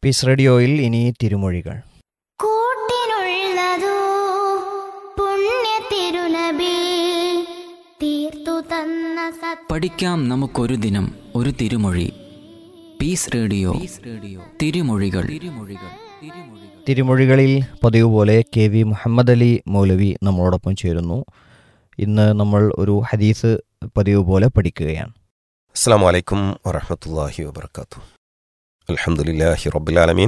Piece റേഡിയോയിൽ ഇനി തിരുമൊഴികൾ കൂട്ടിനുള്ളതോ പുണ്യ തിരുനബി തീർത്തു തന്ന സത് പഠിക്കാം നമുക്കൊരു ദിനം ഒരു തിരുമൊഴി പീസ് റേഡിയോ റേഡിയോ തിരുമൊഴികൾ തിരുമൊഴികൾ തിരുമൊഴികൾ തിരുമൊഴികളിൽ പതിവ് പോലെ കെ വി മുഹമ്മദ് അലി മൗലവി നമ്മളോടൊപ്പം ചേരുന്നു ഇന്ന് നമ്മൾ ഒരു ഹദീസ് പതിവ് പോലെ പഠിക്കുകയാണ് السلام عليكم ورحمة الله وبركاته الحمد لله رب العالمين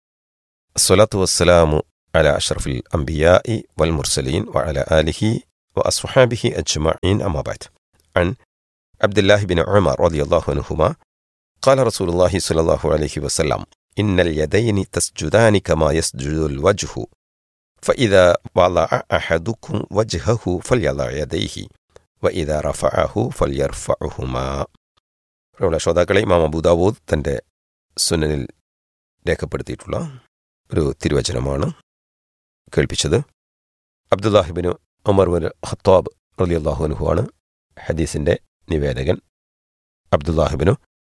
الصلاة والسلام على أشرف الأنبياء والمرسلين وعلى آله وأصحابه أجمعين أما بعد عن عبد الله بن عمر رضي الله عنهما قال رسول الله صلى الله عليه وسلم إن اليدين تسجدان كما يسجد الوجه فإذا وضع أحدكم وجهه فليضع يديه وإذا رفعه فليرفعهما പ്രിയമുള്ള ശ്രോതാക്കളെ ഇമാം അബൂദാവൂദ് തൻ്റെ സുനനിൽ രേഖപ്പെടുത്തിയിട്ടുള്ള ഒരു തിരുവചനമാണ് കേൾപ്പിച്ചത് അബ്ദുല്ലാഹിബിന് ഉമർ ബിൻ ഖത്താബ് റലി അള്ളാഹുനുഹുവാണ് ഹദീസിൻ്റെ നിവേദകൻ അബ്ദുല്ലാഹിബിനു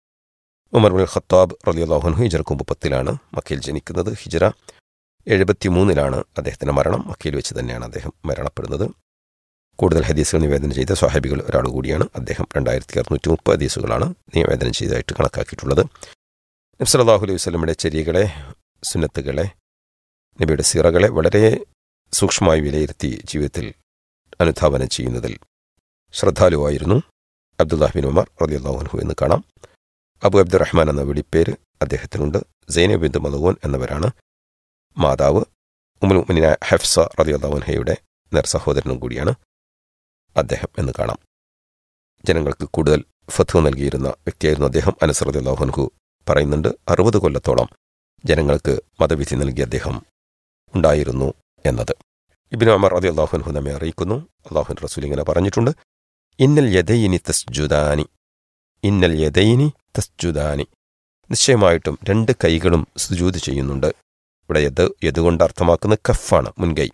ഉമർ ബിൻ ഖത്താബ് റലി അള്ളാഹുനുഹു ഹിജറക്ക് മുമ്പ് പത്തിലാണ് മക്കയിൽ ജനിക്കുന്നത് ഹിജറ എഴുപത്തി മൂന്നിലാണ് അദ്ദേഹത്തിൻ്റെ മരണം മക്കയിൽ വെച്ച് തന്നെയാണ് അദ്ദേഹം മരണപ്പെടുന്നത് കൂടുതൽ ഹദീസുകൾ നിവേദനം ചെയ്ത സ്വഹാബികൾ ഒരാൾ കൂടിയാണ് അദ്ദേഹം രണ്ടായിരത്തി അറുന്നൂറ്റി മുപ്പത് ഹദീസുകളാണ് നിവേദനം ചെയ്തതായിട്ട് കണക്കാക്കിയിട്ടുള്ളത് നബ്സലാഹു അലൈഹി വസ്ലമിയുടെ ചര്യകളെ സുന്നത്തുകളെ നബിയുടെ സിറകളെ വളരെ സൂക്ഷ്മമായി വിലയിരുത്തി ജീവിതത്തിൽ അനുധാവനം ചെയ്യുന്നതിൽ ശ്രദ്ധാലുവായിരുന്നു അബ്ദുല്ലാഹിബിൻ ഉമർ റലിയല്ലാഹുൻഹു എന്ന് കാണാം അബു അബ്ദുറഹ്മാൻ എന്ന വിളിപ്പേര് അദ്ദേഹത്തിനുണ്ട് സൈനബിന്ദു മലവൂൻ എന്നവരാണ് മാതാവ് ഉമുൽ മുനിന ഹെഫ്സ റലിയല്ലാഹുൻഹയുടെ നേർ സഹോദരനും കൂടിയാണ് അദ്ദേഹം എന്ന് കാണാം ജനങ്ങൾക്ക് കൂടുതൽ ഫത്വ നൽകിയിരുന്ന വ്യക്തിയായിരുന്നു അദ്ദേഹം അനസറദ് അള്ളാഹുൻഹു പറയുന്നുണ്ട് അറുപത് കൊല്ലത്തോളം ജനങ്ങൾക്ക് മതവിധി നൽകിയ അദ്ദേഹം ഉണ്ടായിരുന്നു എന്നത് ഇബിന് അമർ അതി അള്ളാഹുൻഹു നമ്മെ അറിയിക്കുന്നു അള്ളാഹുൻ റസൂൽ ഇങ്ങനെ പറഞ്ഞിട്ടുണ്ട് ഇന്നൽ യദൈനി തസ്ജുദാനി ഇന്നൽ യദൈനി തസ്ജുദാനി നിശ്ചയമായിട്ടും രണ്ട് കൈകളും സുജൂത് ചെയ്യുന്നുണ്ട് ഇവിടെ യദ് യദുകൊണ്ട് അർത്ഥമാക്കുന്ന കഫാണ് മുൻകൈ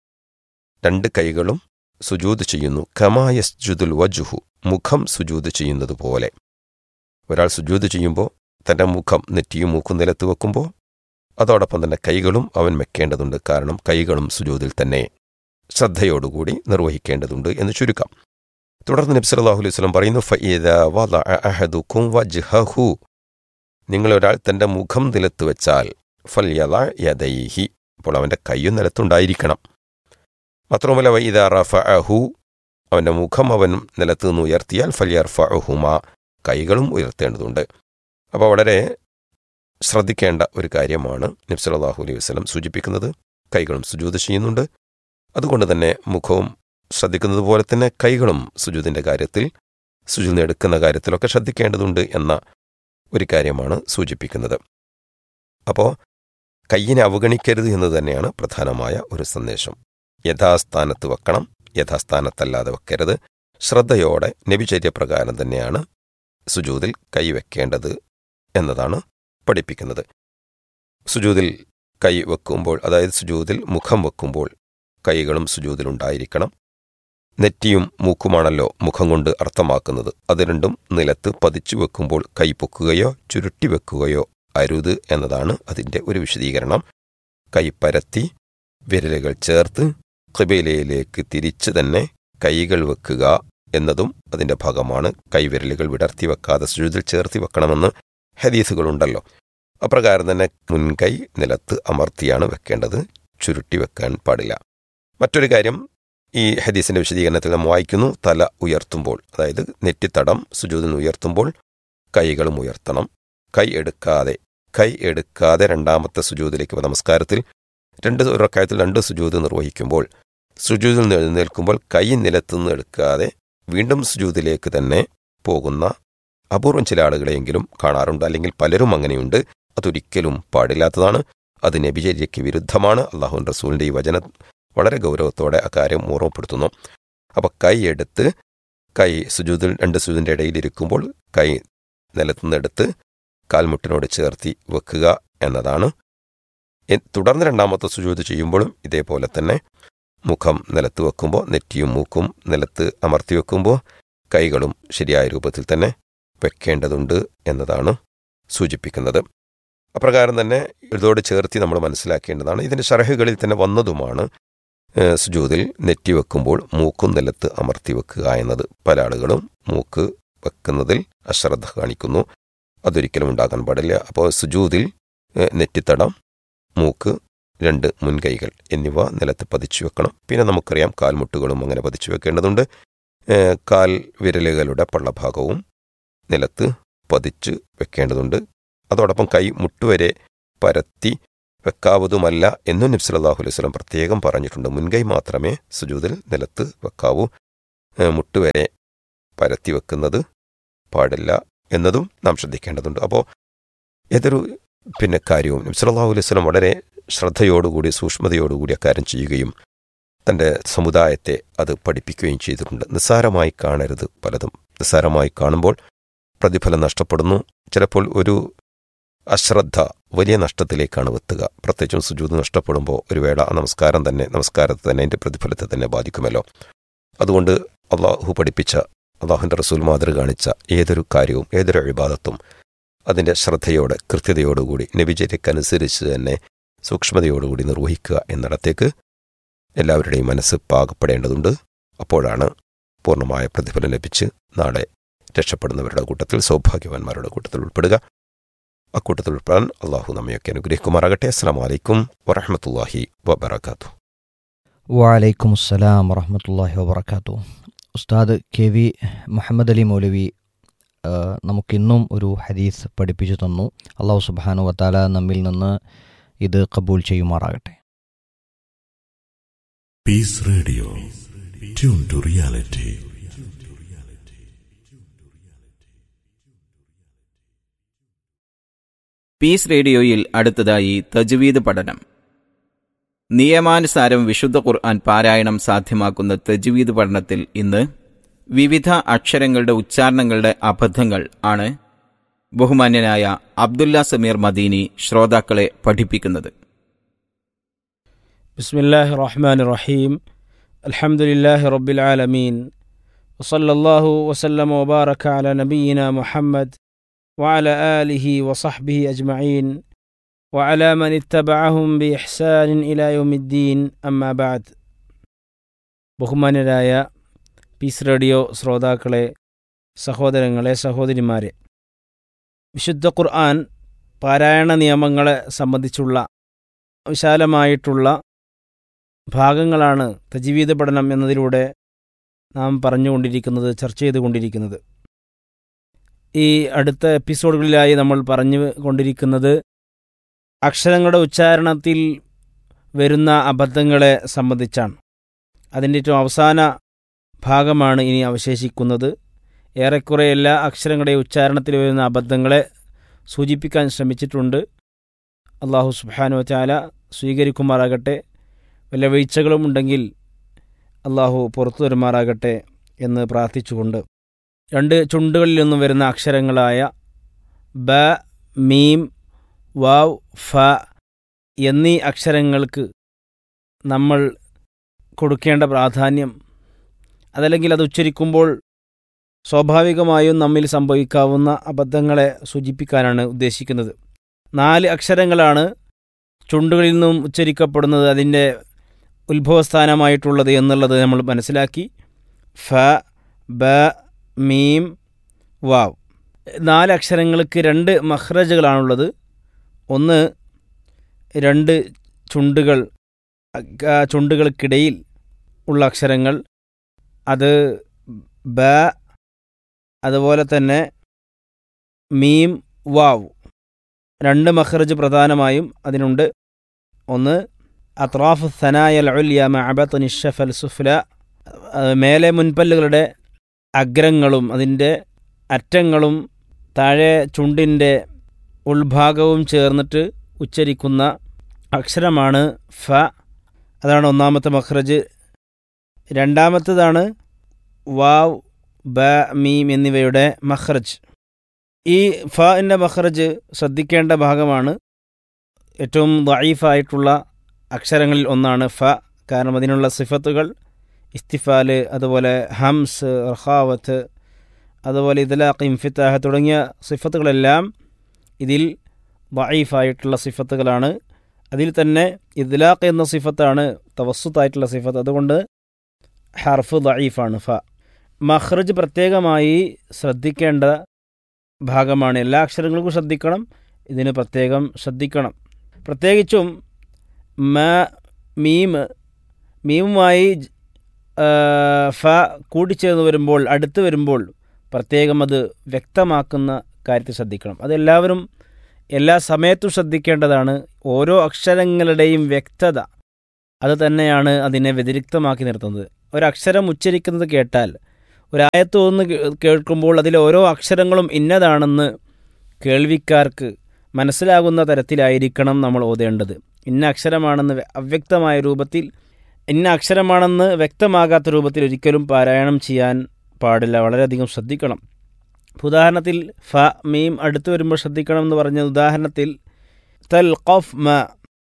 രണ്ട് കൈകളും സുജൂത് ചെയ്യുന്നു കമായസ്ജുദുൽ വജുഹു മുഖം സുജൂത് ചെയ്യുന്നത് പോലെ ഒരാൾ സുജൂത് ചെയ്യുമ്പോൾ തൻ്റെ മുഖം നെറ്റിയും മൂക്കും നിലത്ത് വെക്കുമ്പോൾ അതോടൊപ്പം തന്നെ കൈകളും അവൻ വെക്കേണ്ടതുണ്ട് കാരണം കൈകളും സുജൂതിൽ തന്നെ ശ്രദ്ധയോടുകൂടി നിർവഹിക്കേണ്ടതുണ്ട് എന്ന് ചുരുക്കാം തുടർന്ന് നബ്സലാഹു അലൈഹി സ്വലം പറയുന്നു ഫഇദ വദഅ അഹദുക്കും വജ്ഹഹു നിങ്ങളൊരാൾ തൻ്റെ മുഖം നിലത്ത് വെച്ചാൽ ഫൽയദ യദൈഹി അപ്പോൾ അവൻ്റെ കൈയും നിലത്തുണ്ടായിരിക്കണം മാത്രവുമല്ല വൈദ റഫഅഹു അവൻ്റെ മുഖം അവൻ നിലത്ത് നിന്ന് ഉയർത്തിയാൽ ഫലിയർഫഅഹുമ കൈകളും ഉയർത്തേണ്ടതുണ്ട് അപ്പോൾ വളരെ ശ്രദ്ധിക്കേണ്ട ഒരു കാര്യമാണ് നബ്സലാഹു അലൈഹി വസ്ലം സൂചിപ്പിക്കുന്നത് കൈകളും സുജൂത് ചെയ്യുന്നുണ്ട് അതുകൊണ്ട് തന്നെ മുഖവും ശ്രദ്ധിക്കുന്നത് പോലെ തന്നെ കൈകളും സുജൂതിൻ്റെ കാര്യത്തിൽ സുജൂതിന് എടുക്കുന്ന കാര്യത്തിലൊക്കെ ശ്രദ്ധിക്കേണ്ടതുണ്ട് എന്ന ഒരു കാര്യമാണ് സൂചിപ്പിക്കുന്നത് അപ്പോൾ കയ്യിനെ അവഗണിക്കരുത് എന്ന് തന്നെയാണ് പ്രധാനമായ ഒരു സന്ദേശം യഥാസ്ഥാനത്ത് വെക്കണം യഥാസ്ഥാനത്തല്ലാതെ വെക്കരുത് ശ്രദ്ധയോടെ നബിചര്യപ്രകാരം തന്നെയാണ് സുജൂതിൽ കൈവെക്കേണ്ടത് എന്നതാണ് പഠിപ്പിക്കുന്നത് സുജൂതിൽ കൈ വെക്കുമ്പോൾ അതായത് സുജൂതിൽ മുഖം വെക്കുമ്പോൾ കൈകളും സുജൂതിലുണ്ടായിരിക്കണം നെറ്റിയും മൂക്കുമാണല്ലോ മുഖം കൊണ്ട് അർത്ഥമാക്കുന്നത് അത് രണ്ടും നിലത്ത് പതിച്ചു വെക്കുമ്പോൾ കൈ പൊക്കുകയോ ചുരുട്ടി വെക്കുകയോ അരുത് എന്നതാണ് അതിൻ്റെ ഒരു വിശദീകരണം കൈ പരത്തി വിരലുകൾ ചേർത്ത് ഖിബയിലയിലേക്ക് തിരിച്ച് തന്നെ കൈകൾ വെക്കുക എന്നതും അതിന്റെ ഭാഗമാണ് കൈവിരലുകൾ വിടർത്തി വെക്കാതെ സുഴുതിൽ ചേർത്തി വെക്കണമെന്ന് ഹദീസുകളുണ്ടല്ലോ അപ്രകാരം തന്നെ മുൻകൈ നിലത്ത് അമർത്തിയാണ് വെക്കേണ്ടത് ചുരുട്ടി വെക്കാൻ പാടില്ല മറ്റൊരു കാര്യം ഈ ഹദീസിന്റെ വിശദീകരണത്തിൽ നാം വായിക്കുന്നു തല ഉയർത്തുമ്പോൾ അതായത് നെറ്റിത്തടം സുജൂതിൽ ഉയർത്തുമ്പോൾ കൈകളും ഉയർത്തണം കൈ എടുക്കാതെ കൈ എടുക്കാതെ രണ്ടാമത്തെ സുജൂതിലേക്ക് നമസ്കാരത്തിൽ രണ്ട് ഉറക്കായത്തിൽ രണ്ട് സുജൂത് നിർവഹിക്കുമ്പോൾ സുജൂതിൽ നിന്ന് എഴുന്നേൽക്കുമ്പോൾ കൈ നിലത്തുനിന്ന് എടുക്കാതെ വീണ്ടും സുജൂതിലേക്ക് തന്നെ പോകുന്ന അപൂർവം ചില ആളുകളെയെങ്കിലും കാണാറുണ്ട് അല്ലെങ്കിൽ പലരും അങ്ങനെയുണ്ട് അതൊരിക്കലും പാടില്ലാത്തതാണ് അത് നബിചര്യയ്ക്ക് വിരുദ്ധമാണ് അള്ളാഹുൻ റസൂലിന്റെ ഈ വചന വളരെ ഗൗരവത്തോടെ അക്കാര്യം ഓർമ്മപ്പെടുത്തുന്നു അപ്പോൾ കൈ എടുത്ത് കൈ സുജൂതിൽ രണ്ട് സുജൂതിൻ്റെ ഇടയിലിരിക്കുമ്പോൾ കൈ നിലത്തുനിന്നെടുത്ത് കാൽമുട്ടിനോട് ചേർത്തി വെക്കുക എന്നതാണ് തുടർന്ന് രണ്ടാമത്തെ സുജൂത് ചെയ്യുമ്പോഴും ഇതേപോലെ തന്നെ മുഖം നിലത്ത് വെക്കുമ്പോൾ നെറ്റിയും മൂക്കും നിലത്ത് അമർത്തി വെക്കുമ്പോൾ കൈകളും ശരിയായ രൂപത്തിൽ തന്നെ വെക്കേണ്ടതുണ്ട് എന്നതാണ് സൂചിപ്പിക്കുന്നത് അപ്രകാരം തന്നെ ഇതോട് ചേർത്തി നമ്മൾ മനസ്സിലാക്കേണ്ടതാണ് ഇതിൻ്റെ ഷറഹുകളിൽ തന്നെ വന്നതുമാണ് ഏഹ് സുജൂദിൽ നെറ്റി വെക്കുമ്പോൾ മൂക്കും നിലത്ത് അമർത്തി വെക്കുക എന്നത് പല ആളുകളും മൂക്ക് വെക്കുന്നതിൽ അശ്രദ്ധ കാണിക്കുന്നു അതൊരിക്കലും ഉണ്ടാകാൻ പാടില്ല അപ്പോൾ സുജൂദിൽ ഏഹ് നെറ്റിത്തടം മൂക്ക് രണ്ട് മുൻകൈകൾ എന്നിവ നിലത്ത് പതിച്ചു വെക്കണം പിന്നെ നമുക്കറിയാം കാൽമുട്ടുകളും അങ്ങനെ പതിച്ചു വെക്കേണ്ടതുണ്ട് ഏഹ് കാൽ വിരലുകളുടെ പള്ളഭാഗവും നിലത്ത് പതിച്ച് വെക്കേണ്ടതുണ്ട് അതോടൊപ്പം കൈ മുട്ടുവരെ പരത്തി വെക്കാവതുമല്ല എന്നും നബ്സലാഹു അലൈഹി സ്വലം പ്രത്യേകം പറഞ്ഞിട്ടുണ്ട് മുൻകൈ മാത്രമേ സുജൂദിൽ നിലത്ത് വെക്കാവൂ ഏഹ് മുട്ടുവരെ പരത്തി വെക്കുന്നത് പാടില്ല എന്നതും നാം ശ്രദ്ധിക്കേണ്ടതുണ്ട് അപ്പോൾ ഏതൊരു പിന്നെ കാര്യവും നബ്സലാഹു അലൈഹി സ്വലം വളരെ ശ്രദ്ധയോടുകൂടി സൂക്ഷ്മതയോടുകൂടി അക്കാര്യം ചെയ്യുകയും തൻ്റെ സമുദായത്തെ അത് പഠിപ്പിക്കുകയും ചെയ്തിട്ടുണ്ട് നിസ്സാരമായി കാണരുത് പലതും നിസ്സാരമായി കാണുമ്പോൾ പ്രതിഫലം നഷ്ടപ്പെടുന്നു ചിലപ്പോൾ ഒരു അശ്രദ്ധ വലിയ നഷ്ടത്തിലേക്കാണ് എത്തുക പ്രത്യേകിച്ചും സുജൂത് നഷ്ടപ്പെടുമ്പോൾ ഒരു വേള ആ നമസ്കാരം തന്നെ നമസ്കാരത്തെ തന്നെ അതിൻ്റെ പ്രതിഫലത്തെ തന്നെ ബാധിക്കുമല്ലോ അതുകൊണ്ട് അള്ളാഹു പഠിപ്പിച്ച അള്ളാഹുവിൻ്റെ റസൂൽ മാതൃ കാണിച്ച ഏതൊരു കാര്യവും ഏതൊരു അഴിബാദത്തും അതിൻ്റെ ശ്രദ്ധയോടെ കൃത്യതയോടുകൂടി നബിചര്യക്കനുസരിച്ച് തന്നെ സൂക്ഷ്മതയോടുകൂടി നിർവഹിക്കുക എന്നിടത്തേക്ക് എല്ലാവരുടെയും മനസ്സ് പാകപ്പെടേണ്ടതുണ്ട് അപ്പോഴാണ് പൂർണ്ണമായ പ്രതിഫലം ലഭിച്ച് നാളെ രക്ഷപ്പെടുന്നവരുടെ കൂട്ടത്തിൽ സൗഭാഗ്യവാന്മാരുടെ കൂട്ടത്തിൽ ഉൾപ്പെടുക അക്കൂട്ടത്തിൽ ഉൾപ്പെടാൻ അള്ളാഹു നമ്മയൊക്കെ അനുഗ്രഹിക്കുമാറാകട്ടെ അസ്സാം വലൈക്കും വറഹമത്തല്ലാഹി വബർക്കാത്തു വലൈക്കും അസ്സലാം വറഹമത്തല്ലാഹി വബർക്കാത്തു ഉസ്താദ് കെ വി മുഹമ്മദ് അലി മൗലവി ആ, നമുക്കിന്നും ഒരു ഹദീസ് പഠിപ്പിച്ചു തന്നു അള്ളാഹു സുബാനു വത്താല നമ്മിൽ നിന്ന് ഇത് കബൂൽ ചെയ്യുമാറാകട്ടെ Peace Radio. Tune to reality. Peace റേഡിയോയിൽ അടുത്തതായി തജ്വീദ് പഠനം നിയമാനുസാരം വിശുദ്ധ ഖുർആൻ പാരായണം സാധ്യമാക്കുന്ന തജ്വീദ് പഠനത്തിൽ ഇന്ന് വിവിധ അക്ഷരങ്ങളുടെ ഉച്ചാരണങ്ങളുടെ അബദ്ധങ്ങൾ ആണ് ബഹുമാന്യനായ അബ്ദുല്ല സമീർ മദീനി ശ്രോതാക്കളെ പഠിപ്പിക്കുന്നത് بسم الله الرحمن الرحيم الحمد لله رب العالمين وصلى الله وسلم وبارك على نبينا محمد وعلى آله وصحبه أجمعين وعلى من اتبعهم بإحسان إلى يوم الدين أما بعد ബഹുമാന്യരായ പീസ് റേഡിയോ ശ്രോതാക്കളെ സഹോദരങ്ങളെ സഹോദരിമാരെ വിശുദ്ധ ഖുർആൻ പാരായണ നിയമങ്ങളെ സംബന്ധിച്ചുള്ള വിശാലമായിട്ടുള്ള ഭാഗങ്ങളാണ് തജീവീദ പഠനം എന്നതിലൂടെ നാം പറഞ്ഞുകൊണ്ടിരിക്കുന്നത് ചർച്ച ചെയ്തുകൊണ്ടിരിക്കുന്നത് ഈ അടുത്ത എപ്പിസോഡുകളിലായി നമ്മൾ പറഞ്ഞു കൊണ്ടിരിക്കുന്നത് അക്ഷരങ്ങളുടെ ഉച്ചാരണത്തിൽ വരുന്ന അബദ്ധങ്ങളെ സംബന്ധിച്ചാണ് അതിൻ്റെ ഏറ്റവും അവസാന ഭാഗമാണ് ഇനി അവശേഷിക്കുന്നത് ഏറെക്കുറെ എല്ലാ അക്ഷരങ്ങളുടെ ഉച്ചാരണത്തിൽ വരുന്ന അബദ്ധങ്ങളെ സൂചിപ്പിക്കാൻ ശ്രമിച്ചിട്ടുണ്ട് അള്ളാഹു സുബാനു ചാല സ്വീകരിക്കുമാറാകട്ടെ വല്ല വീഴ്ചകളും ഉണ്ടെങ്കിൽ അള്ളാഹു പുറത്തു വരുമാറാകട്ടെ എന്ന് പ്രാർത്ഥിച്ചുകൊണ്ട് രണ്ട് ചുണ്ടുകളിൽ നിന്നും വരുന്ന അക്ഷരങ്ങളായ ബ മീം വാവ് ഫ എന്നീ അക്ഷരങ്ങൾക്ക് നമ്മൾ കൊടുക്കേണ്ട പ്രാധാന്യം അതല്ലെങ്കിൽ അത് ഉച്ചരിക്കുമ്പോൾ സ്വാഭാവികമായും നമ്മിൽ സംഭവിക്കാവുന്ന അബദ്ധങ്ങളെ സൂചിപ്പിക്കാനാണ് ഉദ്ദേശിക്കുന്നത് നാല് അക്ഷരങ്ങളാണ് ചുണ്ടുകളിൽ നിന്നും ഉച്ചരിക്കപ്പെടുന്നത് അതിൻ്റെ ഉത്ഭവസ്ഥാനമായിട്ടുള്ളത് എന്നുള്ളത് നമ്മൾ മനസ്സിലാക്കി ഫ ബ മീം വാവ് നാല് അക്ഷരങ്ങൾക്ക് രണ്ട് മഹ്റജുകളാണുള്ളത് ഒന്ന് രണ്ട് ചുണ്ടുകൾ ആ ചുണ്ടുകൾക്കിടയിൽ ഉള്ള അക്ഷരങ്ങൾ അത് ബ അതുപോലെ തന്നെ മീം വാവ് രണ്ട് മഹ്റജ് പ്രധാനമായും അതിനുണ്ട് ഒന്ന് അത്രാഫ് സനായൽ ഉല്യ മഅബത്ത് നിഷഫൽ സുഫ്ല അത് മേലെ മുൻപല്ലുകളുടെ അഗ്രങ്ങളും അതിൻ്റെ അറ്റങ്ങളും താഴെ ചുണ്ടിൻ്റെ ഉൾഭാഗവും ചേർന്നിട്ട് ഉച്ചരിക്കുന്ന അക്ഷരമാണ് ഫ അതാണ് ഒന്നാമത്തെ മഖ്റജ് രണ്ടാമത്തേതാണ് വാവ് ബ മീം എന്നിവയുടെ മഖ്റജ് ഈ ഫ എന്ന മഖ്റജ് ശ്രദ്ധിക്കേണ്ട ഭാഗമാണ് ഏറ്റവും ദഈഫായിട്ടുള്ള അക്ഷരങ്ങളിൽ ഒന്നാണ് ഫ കാരണം അതിനുള്ള സിഫത്തുകൾ ഇസ്തിഫാല് അതുപോലെ ഹംസ് റഹാവത്ത് അതുപോലെ ഇതലാഖ് ഇംഫിത്താഹ് തുടങ്ങിയ സിഫത്തുകളെല്ലാം ഇതിൽ ദഈഫായിട്ടുള്ള സിഫത്തുകളാണ് അതിൽ തന്നെ ഇദ്ലാഖ് എന്ന സിഫത്താണ് തവസ്സുത്തായിട്ടുള്ള സിഫത്ത് അതുകൊണ്ട് ഹർഫ് ദഈഫാണ് ഫ മഖ്റജ് പ്രത്യേകമായി ശ്രദ്ധിക്കേണ്ട ഭാഗമാണ് എല്ലാ അക്ഷരങ്ങൾക്കും ശ്രദ്ധിക്കണം ഇതിന് പ്രത്യേകം ശ്രദ്ധിക്കണം പ്രത്യേകിച്ചും മ മീം മീമുമായി ജ്- ആ, ഫ കൂടിച്ചേർന്ന് വരുമ്പോൾ അടുത്ത് വരുമ്പോൾ പ്രത്യേകം അത് വ്യക്തമാക്കുന്ന കാര്യത്തിൽ ശ്രദ്ധിക്കണം അതെല്ലാവരും എല്ലാ സമയത്തും ശ്രദ്ധിക്കേണ്ടതാണ് ഓരോ അക്ഷരങ്ങളുടെയും വ്യക്തത അത് തന്നെയാണ് അതിനെ വ്യതിരിക്തമാക്കി നിർത്തുന്നത് ഒരക്ഷരം ഉച്ചരിക്കുന്നത് കേട്ടാൽ ഒരായത്ത് ഒന്ന് കേ- കേൾക്കുമ്പോൾ അതിലെ ഓരോ അക്ഷരങ്ങളും ഇന്നതാണെന്ന് കേൾവിക്കാർക്ക് മനസ്സിലാകുന്ന തരത്തിലായിരിക്കണം നമ്മൾ ഓതേണ്ടത് ഇന്ന അക്ഷരമാണെന്ന് വ്യ- അവ്യക്തമായ രൂപത്തിൽ ഇന്ന അക്ഷരമാണെന്ന് വ്യക്തമാകാത്ത രൂപത്തിൽ ഒരിക്കലും പാരായണം ചെയ്യാൻ പാടില്ല വളരെയധികം ശ്രദ്ധിക്കണം ഇപ്പൊ ഉദാഹരണത്തിൽ ഫ മീം അടുത്ത് വരുമ്പോൾ ശ്രദ്ധിക്കണം എന്ന് പറഞ്ഞ ഉദാഹരണത്തിൽ തൽ ഖഫ് മ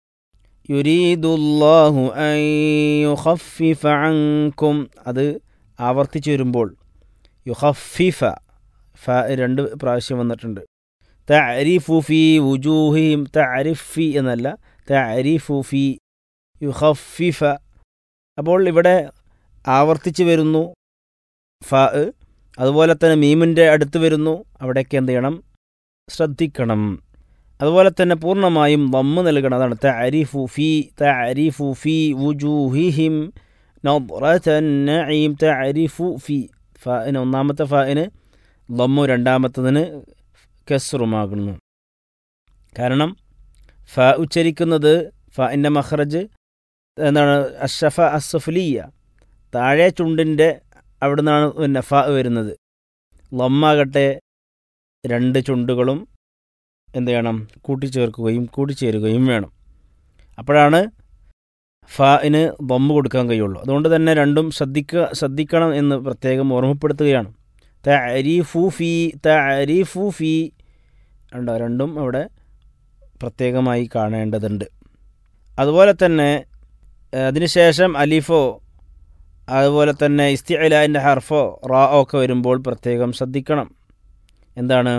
യുരീദുല്ലാഹു അൻ യുഖഫിഫ അൻകും അത് ആവർത്തിച്ചു വരുമ്പോൾ യുഖഫിഫ ഫ രണ്ട് പ്രാവശ്യം വന്നിട്ടുണ്ട് തഅരിഫു ഫി വുജൂഹിഹിം തഅരിഫി എന്നല്ല തഅരിഫു ഫി യുഖഫിഫ അപ്പോൾ ഇവിടെ ആവർത്തിച്ച് വരുന്നു ഫ അതുപോലെ തന്നെ മീമിൻ്റെ അടുത്ത് വരുന്നു അവിടേക്ക് എന്ത് ചെയ്യണം ശ്രദ്ധിക്കണം അതുപോലെ തന്നെ പൂർണ്ണമായും വമ്മ് നൽകണം അതാണ് തഅരിഫു ഫി തഅരിഫു ഫി വുജൂഹിഹിം നദ്റതൻ നഈം തഅരിഫു ഫി ഫാഇന് ഒന്നാമത്തെ ഫാഇന് ലമ്മു രണ്ടാമത്തതിന് കെസ്റുമാകുന്നു കാരണം ഫ ഉച്ചരിക്കുന്നത് ഫഇൻ്റെ മഖ്റജ് എന്താണ് അഷഫ അസുഫ്ലിയ താഴെ ചുണ്ടിൻ്റെ അവിടെ നിന്നാണ് പിന്നെ ഫ വരുന്നത് ലമ്മാകട്ടെ രണ്ട് ചുണ്ടുകളും എന്ത് ചെയ്യണം കൂട്ടിച്ചേർക്കുകയും കൂട്ടിച്ചേരുകയും വേണം അപ്പോഴാണ് ഫിന് ബൊമ്മ കൊടുക്കാൻ കഴിയുള്ളൂ അതുകൊണ്ട് തന്നെ രണ്ടും ശ്രദ്ധിക്കുക ശ്രദ്ധിക്കണം എന്ന് പ്രത്യേകം ഓർമ്മപ്പെടുത്തുകയാണ് തരീഫു ഫി തരീഫു ഫി ഉണ്ടോ രണ്ടും അവിടെ പ്രത്യേകമായി കാണേണ്ടതുണ്ട് അതുപോലെ തന്നെ ഏഹ്, അതിനുശേഷം അലിഫോ അതുപോലെ തന്നെ ഇസ്തിഅലാൻ്റെ ഹർഫോ റാ ഒക്കെ വരുമ്പോൾ പ്രത്യേകം ശ്രദ്ധിക്കണം എന്താണ്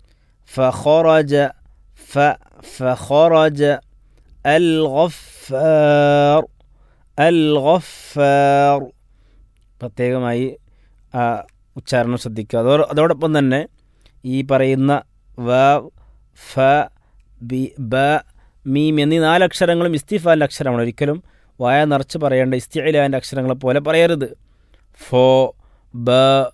ഫഖറജ ഫ ഫഖറജ അൽ ഗഫാർ അൽ ഗഫാർ പ്രത്യേകമായി ആ ഉച്ചാരണം ശ്രദ്ധിക്കുക അതോ അതോടൊപ്പം തന്നെ ഈ പറയുന്ന വ ഫ ബി ബ മീം എന്നീ നാലക്ഷരങ്ങളും ഇസ്തിഫാൻ്റെ അക്ഷരമാണ് ഒരിക്കലും വായ നിറച്ച് പറയേണ്ട ഇസ്തിഅലാൻ്റെ അക്ഷരങ്ങളെ പോലെ പറയരുത് ഫോ ബ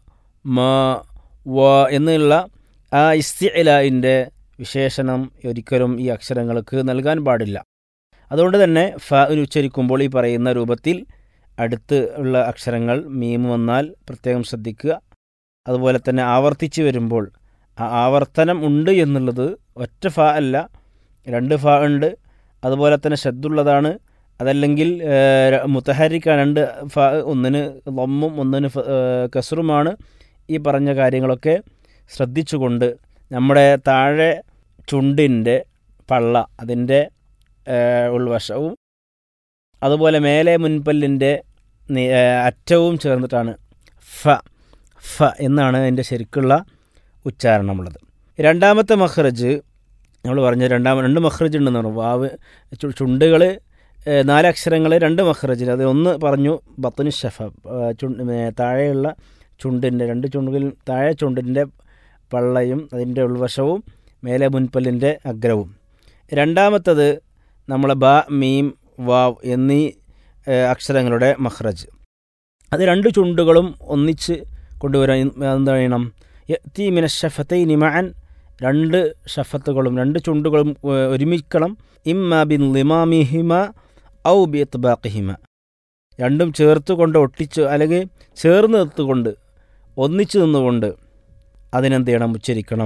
മ വ എന്നുള്ള ആ ഇസ്തിഅലായിൻ്റെ വിശേഷണം ഒരിക്കലും ഈ അക്ഷരങ്ങൾക്ക് നൽകാൻ പാടില്ല അതുകൊണ്ട് തന്നെ ഫ ഉച്ചരിക്കുമ്പോൾ ഈ പറയുന്ന രൂപത്തിൽ അടുത്ത് ഉള്ള അക്ഷരങ്ങൾ മീം വന്നാൽ പ്രത്യേകം ശ്രദ്ധിക്കുക അതുപോലെ തന്നെ ആവർത്തിച്ച് വരുമ്പോൾ ആ ആവർത്തനം ഉണ്ട് എന്നുള്ളത് ഒറ്റ ഫ അല്ല രണ്ട് ഫ ഉണ്ട് അതുപോലെ തന്നെ ശ്രദ്ധുള്ളതാണ് അതല്ലെങ്കിൽ മുത്തഹരിക്ക രണ്ട് ഫ ഒന്നിന് ലമ്മും ഒന്നിന് ഫ- ഏഹ് കസറുമാണ് ഈ പറഞ്ഞ കാര്യങ്ങളൊക്കെ ശ്രദ്ധിച്ചുകൊണ്ട് നമ്മുടെ താഴെ ചുണ്ടിൻ്റെ പള്ള അതിൻ്റെ ഏഹ്, ഉൾവശവും അതുപോലെ മേലെ മുൻപല്ലിൻ്റെ നി- ഏഹ്, അറ്റവും ചേർന്നിട്ടാണ് ഫ ഫ എന്നാണ് അതിൻ്റെ ശരിക്കുള്ള ഉച്ചാരണമുള്ളത് രണ്ടാമത്തെ മഹ്റജ് നമ്മൾ പറഞ്ഞ രണ്ടാമ രണ്ട് മഹ്റജ് ഉണ്ടെന്ന് പറഞ്ഞു വാവ് ചു- ചുണ്ടുകൾ ഏഹ്, നാല് അക്ഷരങ്ങൾ രണ്ട് മഹ്റജിൽ അത് ഒന്ന് പറഞ്ഞു ബത്തുനു ഷഫ ഏഹ്, ചുണ്ട് ഏഹ്, താഴെയുള്ള ചുണ്ടിൻ്റെ രണ്ട് ചുണ്ടുകളിൽ താഴെ ചുണ്ടിൻ്റെ പള്ളയും അതിൻ്റെ ഉൾവശവും മേലെ മുൻപല്ലിൻ്റെ അഗ്രവും രണ്ടാമത്തത് നമ്മളെ ബ മീം വാവ് എന്നീ ഏഹ്, അക്ഷരങ്ങളുടെ മഹ്റജ് അത് രണ്ട് ചുണ്ടുകളും ഒന്നിച്ച് കൊണ്ടുവരാൻ എന്താ ചെയ്യണം യത്തി മിന ഷഫത്തൈ നിമഅൻ രണ്ട് ഷഫത്തുകളും രണ്ട് ചുണ്ടുകളും ഏഹ്, ഒരുമിക്കണം ഇമ്മ ബിൻ ലിമാമിഹിമ ഔ ബി ഇത്ബാഖിഹിമ രണ്ടും ചേർത്ത് കൊണ്ട് ഒട്ടിച്ച് അല്ലെങ്കിൽ ചേർന്ന് നിർത്തുകൊണ്ട് ഒന്നിച്ചു നിന്നുകൊണ്ട് അതിനെന്ത് ചെയ്യണം ഉച്ചരിക്കണം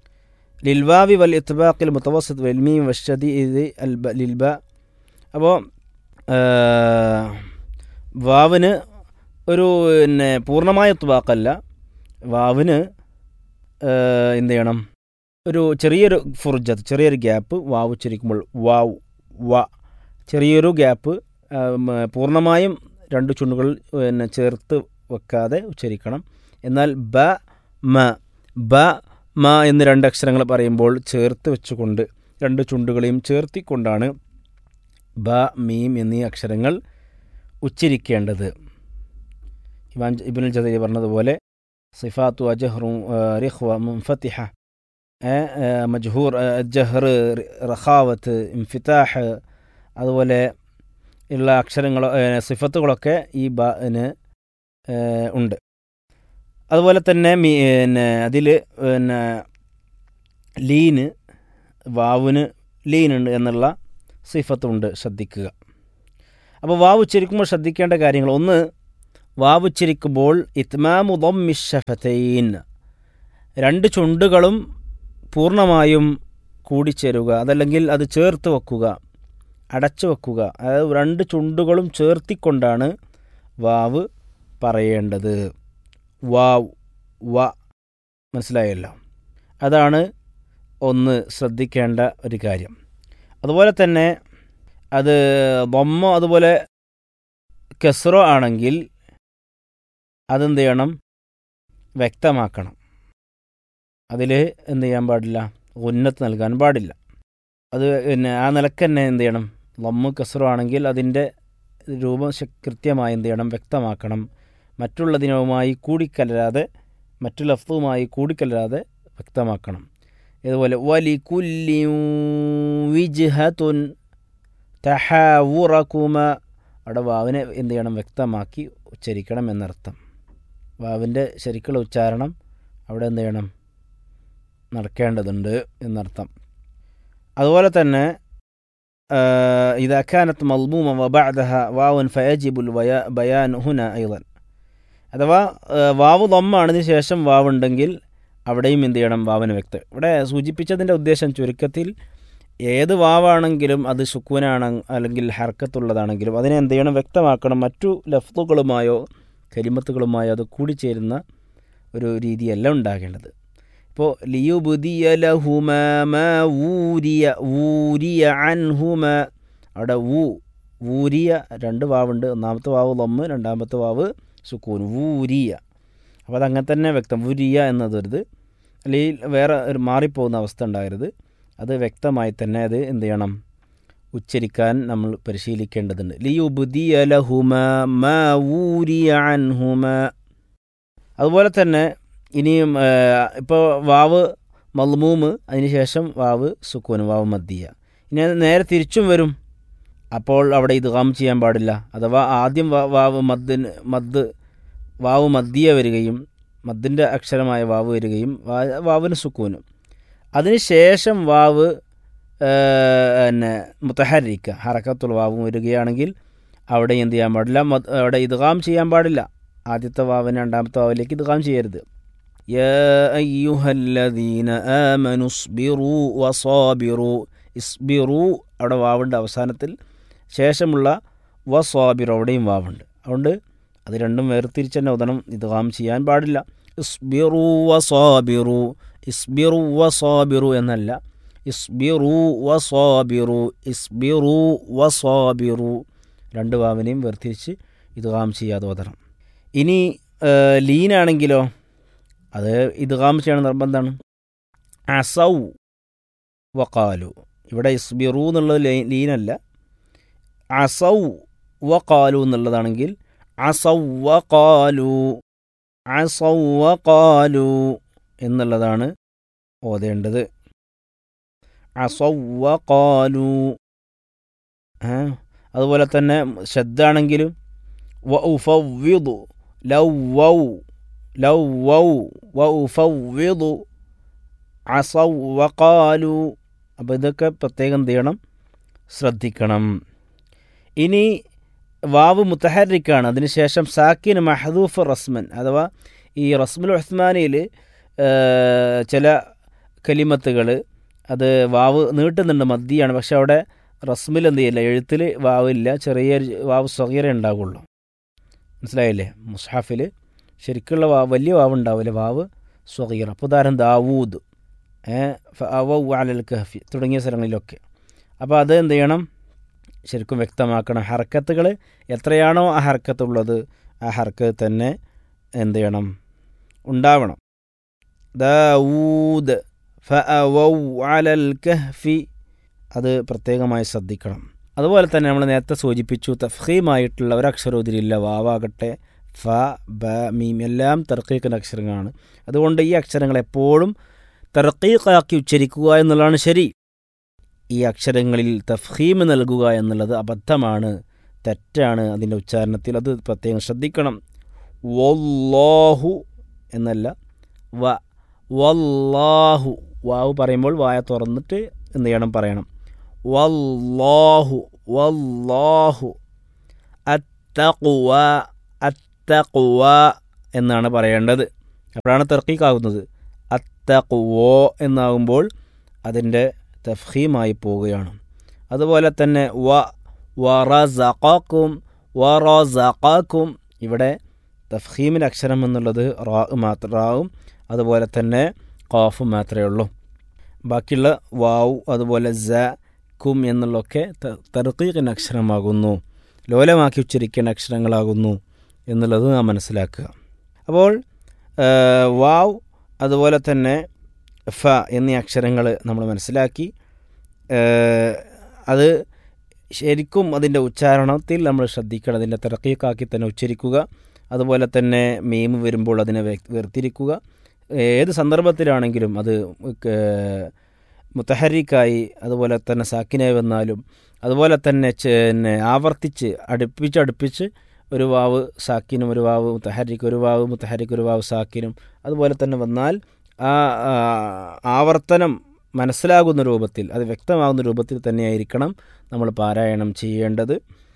ലിൽവാവി വൽ ഇത്ബാഖിൽ മുത്തവസത്ത് വൽമീം വഷദി ഇത് അൽ ബ ലിൽബ അപ്പോൾ വാവിന് ഒരു പിന്നെ പൂർണ്ണമായ ഇത്ബാഖല്ല വാവിന് ഏഹ്, എന്ത് ചെയ്യണം ഒരു ചെറിയൊരു ഫുർജത്ത് ചെറിയൊരു ഗ്യാപ്പ് വാവ് ഉച്ചരിക്കുമ്പോൾ വാവ് വ ചെറിയൊരു ഗ്യാപ്പ് ആ, മ, പൂർണ്ണമായും രണ്ട് ചുണ്ടുകൾ പിന്നെ ചേർത്ത് വെക്കാതെ ഉച്ചരിക്കണം എന്നാൽ ബ മ ബ മ എന്ന് രണ്ട് അക്ഷരങ്ങൾ പറയുമ്പോൾ ചേർത്ത് വെച്ചുകൊണ്ട് രണ്ട് ചുണ്ടുകളെയും ചേർത്തിക്കൊണ്ടാണ് ബ മീം എന്നീ അക്ഷരങ്ങൾ ഉച്ചരിക്കേണ്ടത് ഇമാൻ ഇബിനുൽ ജദരി പറഞ്ഞതുപോലെ സിഫാത്തു അജഹ്റു റിഖ്വ മുൻഫത്തിഹ മജ്ഹൂർ ജഹർ റഖാവത്ത് ഇംഫിതാഹ് അതുപോലെ ഉള്ള അക്ഷരങ്ങളോ സിഫത്തുകളൊക്കെ ഈ ബന് ഉണ്ട് അതുപോലെ തന്നെ മീ പിന്നെ അതിൽ പിന്നെ ലീന് വാവിന് ലീനുണ്ട് എന്നുള്ള സിഫത്തുണ്ട് ശ്രദ്ധിക്കുക അപ്പോൾ വാവ് ഉച്ചരിക്കുമ്പോൾ ശ്രദ്ധിക്കേണ്ട കാര്യങ്ങൾ ഒന്ന് വാവ് ഉച്ചരിക്കുമ്പോൾ ഇത്മാമുദമ്മിഷഫത്തൈൻ രണ്ട് ചുണ്ടുകളും പൂർണ്ണമായും കൂടിച്ചേരുക അതല്ലെങ്കിൽ അത് ചേർത്ത് വെക്കുക അടച്ചു വെക്കുക അതായത് രണ്ട് ചുണ്ടുകളും ചേർത്തിക്കൊണ്ടാണ് വാവ് പറയേണ്ടത് വാവ് വ മനസ്സിലായല്ലോ അതാണ് ഒന്ന് ശ്രദ്ധിക്കേണ്ട ഒരു കാര്യം അതുപോലെ തന്നെ അത് ബൊമ്മ അതുപോലെ കെസ്റോ ആണെങ്കിൽ അതെന്ത് ചെയ്യണം വ്യക്തമാക്കണം അതിൽ എന്ത് ചെയ്യാൻ പാടില്ല ഉന്നത്ത് നൽകാൻ പാടില്ല അത് പിന്നെ ആ നിലക്ക് തന്നെ എന്ത് ചെയ്യണം ലമ്മ് കസറോ ആണെങ്കിൽ അതിൻ്റെ രൂപം കൃത്യമായി എന്ത് ചെയ്യണം വ്യക്തമാക്കണം മറ്റുള്ളതിനുമായി കൂടിക്കലരാതെ മറ്റു ലഫ്തുമായി കൂടിക്കലരാതെ വ്യക്തമാക്കണം ഇതുപോലെ വലി കുല്ലി വിജ്ഹത്തുൻ തഹാവുറക്കുമ അവിടെ വാവിനെ എന്ത് ചെയ്യണം വ്യക്തമാക്കി ഉച്ചരിക്കണം എന്നർത്ഥം വാവിൻ്റെ ശരിക്കുള്ള ഉച്ചാരണം അവിടെ എന്ത് ചെയ്യണം നടക്കേണ്ടതുണ്ട് എന്നർത്ഥം അതുപോലെ തന്നെ إذا كانت مضمومة وبعدها واو فيجب البيان هنا أيضا അഥവാ വാവ് ദമ്മാണിന് ശേഷം വാവ് ഉണ്ടെങ്കിൽ അവിടെയും എന്ത് ചെയ്യണം വാവിന് വ്യക്തം ഇവിടെ സൂചിപ്പിച്ചതിൻ്റെ ഉദ്ദേശം ചുരുക്കത്തിൽ ഏത് വാവാണെങ്കിലും അത് സുക്കൂനാണ് അല്ലെങ്കിൽ ഹർക്കത്തുള്ളതാണെങ്കിലും അതിനെ എന്ത് ചെയ്യണം വ്യക്തമാക്കണം മറ്റു ലഫ്തുകളുമായോ കരിമത്തുകളുമായോ അത് കൂടിച്ചേരുന്ന ഒരു രീതിയല്ല ഉണ്ടാകേണ്ടത് ഇപ്പോൾ ലിയുബുദിയ ലഹുമ ഊരിയ ഊരിയ അൻഹുമ അവിടെ ഊ ഊരിയ രണ്ട് വാവുണ്ട് ഒന്നാമത്തെ വാവ് ലമ്മ് രണ്ടാമത്തെ വാവ് സുക്കൂൻ ഊരിയ അപ്പോൾ അത് അങ്ങനെ തന്നെ വ്യക്തം ഊരിയ എന്നതൊരുത് അല്ലെങ്കിൽ വേറെ ഒരു മാറിപ്പോകുന്ന അവസ്ഥ ഉണ്ടാകരുത് അത് വ്യക്തമായി തന്നെ അത് എന്ത് ചെയ്യണം ഉച്ചരിക്കാൻ നമ്മൾ പരിശീലിക്കേണ്ടതുണ്ട് ലിയുബുദിയ ലഹുമ ഊരിയ അൻഹുമ അതുപോലെ തന്നെ ഇനിയും ഇപ്പോൾ വാവ് മൽമൂമ് അതിനുശേഷം വാവ് സുക്കൂന് വാവ് മദ്ദിയ ഇനി അത് നേരെ തിരിച്ചും വരും അപ്പോൾ അവിടെ ഇദ്ഗാം ചെയ്യാൻ പാടില്ല അഥവാ ആദ്യം വാവ് മദ്ദിന് മദ് വാവ് മദ്ദിയ വരികയും മദ്ദിൻ്റെ അക്ഷരമായ വാവ് വരികയും വാവിന് സുക്കൂനും അതിനുശേഷം വാവ് പിന്നെ മുത്തഹരിക്ക ഹറക്കത്തുള്ള വാവും വരികയാണെങ്കിൽ അവിടെ എന്ത് ചെയ്യാൻ പാടില്ല അവിടെ ഇദ്ഗാം ചെയ്യാൻ പാടില്ല ആദ്യത്തെ വാവിന് രണ്ടാമത്തെ വാവിലേക്ക് ഇദ്ഗാം ചെയ്യരുത് يا أيها الذين آمنوا اصبروا وصابروا ഇസ്ബിറു അവിടെ വാവുണ്ട് അവസാനത്തിൽ ശേഷമുള്ള വസ്വാബിറു അവിടെയും വാവുണ്ട് അതുകൊണ്ട് അത് രണ്ടും വേർതിരിച്ച് തന്നെ ഉദനം ഇദ്ഗാം ചെയ്യാൻ പാടില്ല ഇസ്ബിറു വസ്വാബിറു ഇസ്ബിറു വസ്വാബിറു എന്നല്ല ഇസ്ബിറു വസ്വാബിറു ഇസ്ബിറു വസ്വാബിറു രണ്ട് വാവിനെയും വേർതിരിച്ച് ഇദ്ഗാം ചെയ്യാതെ ഓതണം ഇനി ലീനാണെങ്കിലോ അത് ഇദ്ഗാം ചെയ്യണം നിർബന്ധമാണ് അസൗ വക്കാലു ഇവിടെ ഇസ്ബിറു എന്നുള്ളത് ലീനല്ല അസൗ വക്കാലു എന്നുള്ളതാണെങ്കിൽ അസൗ വക്കാലു അസൗ വക്കാലു എന്നുള്ളതാണ് ഓതേണ്ടത് അസൗ വക്കാലു അതുപോലെ തന്നെ ശബ്ദാണെങ്കിലും വ ഉഫവ്വിദു ലൗ വൗ ലൗ വൗ വ ഉഫവ്വിദു അസൗ വക്കാലു അപ്പോൾ ഇതൊക്കെ പ്രത്യേകം എന്ത് ചെയ്യണം ശ്രദ്ധിക്കണം ഇനി വാവ് മുത്തഹരിക്കാണ് അതിനുശേഷം സാക്കിൻ മഹദൂഫ് റസ്മൻ അഥവാ ഈ റസ്മുൽ ഉസ്മാനിയിൽ ചില കലിമത്തുകൾ അത് വാവ് നീട്ടുന്നുണ്ട് മദ്ദിയാണ് പക്ഷെ അവിടെ റസ്മിൽ എന്ത് ചെയ്യില്ല എഴുത്തിൽ വാവില്ല ചെറിയ വാവ് സ്വകീര ഉണ്ടാകുള്ളൂ മനസ്സിലായില്ലേ മുസ്ഹാഫിൽ ശരിക്കുള്ള വാവ് വലിയ വാവ് ഉണ്ടാവില്ല വാവ് സ്വകീർ അപ്പോൾ ഉദാഹരണം ദാവൂദ് അവ അലൽ കഹഫി തുടങ്ങിയ സ്ഥലങ്ങളിലൊക്കെ അപ്പോൾ അത് എന്ത് ചെയ്യണം ശരിക്കും വ്യക്തമാക്കണം ഹർക്കത്തുകൾ എത്രയാണോ ആ ഹർക്കത്തുള്ളത് ആ ഹർക്കത്ത് തന്നെ എന്ത് ചെയ്യണം ഉണ്ടാവണം ദാവൂദ് ഫഅവൗ അലൽ കഹ്ഫി അത് പ്രത്യേകമായി ശ്രദ്ധിക്കണം അതുപോലെ തന്നെ നമ്മൾ നേരത്തെ സൂചിപ്പിച്ചു തഫീമായിട്ടുള്ള ഒരക്ഷരം ഇതിലില്ല വാവാകട്ടെ ഫ ബ മീം എല്ലാം തർക്കീഖിൻ്റെ അക്ഷരങ്ങളാണ് അതുകൊണ്ട് ഈ അക്ഷരങ്ങൾ എപ്പോഴും തർക്കീഖാക്കി ഉച്ചരിക്കുക എന്നുള്ളതാണ് ശരി ഈ അക്ഷരങ്ങളിൽ തഫീം നൽകുക എന്നുള്ളത് അബദ്ധമാണ് തെറ്റാണ് അതിൻ്റെ ഉച്ചാരണത്തിൽ അത് പ്രത്യേകം ശ്രദ്ധിക്കണം വല്ലാഹു എന്നല്ല വ വല്ലാഹു വാവ് പറയുമ്പോൾ വായ തുറന്നിട്ട് എന്ത് ചെയ്യണം പറയണം വല്ലാഹു വല്ലാഹു അത്തഖുവ അത്തഖുവ എന്നാണ് പറയേണ്ടത് അപ്പോഴാണ് തർക്കീക്കാകുന്നത് അത്തഖുവോ എന്നാകുമ്പോൾ അതിൻ്റെ തഫീമായി പോവുകയാണ് അതുപോലെ തന്നെ വ വറസഖക്കും വറസഖക്കും ഇവിടെ തഫീമിൻ്റെ അക്ഷരം എന്നുള്ളത് റാ മാത്രം റാവും അതുപോലെ തന്നെ ഖാഫും മാത്രമേ ഉള്ളൂ ബാക്കിയുള്ള വാവ് അതുപോലെ സ കും എന്നുള്ളതൊക്കെ തർക്കീഖിൻ്റെ അക്ഷരമാകുന്നു ലോലമാക്കി ഉച്ചരിക്കേണ്ട അക്ഷരങ്ങളാകുന്നു എന്നുള്ളത് നാം മനസ്സിലാക്കുക അപ്പോൾ വാവ് അതുപോലെ തന്നെ ഫ എന്നീ അക്ഷരങ്ങൾ നമ്മൾ മനസ്സിലാക്കി അത് ശരിക്കും അതിൻ്റെ ഉച്ചാരണത്തിൽ നമ്മൾ ശ്രദ്ധിക്കണം അതിൻ്റെ തിറക്കീക്കാക്കി തന്നെ ഉച്ചരിക്കുക അതുപോലെ തന്നെ മീം വരുമ്പോൾ അതിനെ വേർതിരിക്കുക ഏത് സന്ദർഭത്തിലാണെങ്കിലും അത് മുത്തഹരിക്കായി അതുപോലെ തന്നെ സാക്കിനായി വന്നാലും അതുപോലെ തന്നെ പിന്നെ ആവർത്തിച്ച് അടുപ്പിച്ച് അടുപ്പിച്ച് ഒരു വാവ് സാക്കിനും ഒരു വാവ് മുത്തഹരിക്ക് ഒരു വാവ് മുത്തഹരിക്ക് ഒരു വാവ് സാക്കിനും അതുപോലെ തന്നെ വന്നാൽ ആ ആവർത്തനം മനസ്സിലാകുന്ന രൂപത്തിൽ അത് വ്യക്തമാകുന്ന രൂപത്തിൽ തന്നെയായിരിക്കണം നമ്മൾ പാരായണം ചെയ്യേണ്ടത്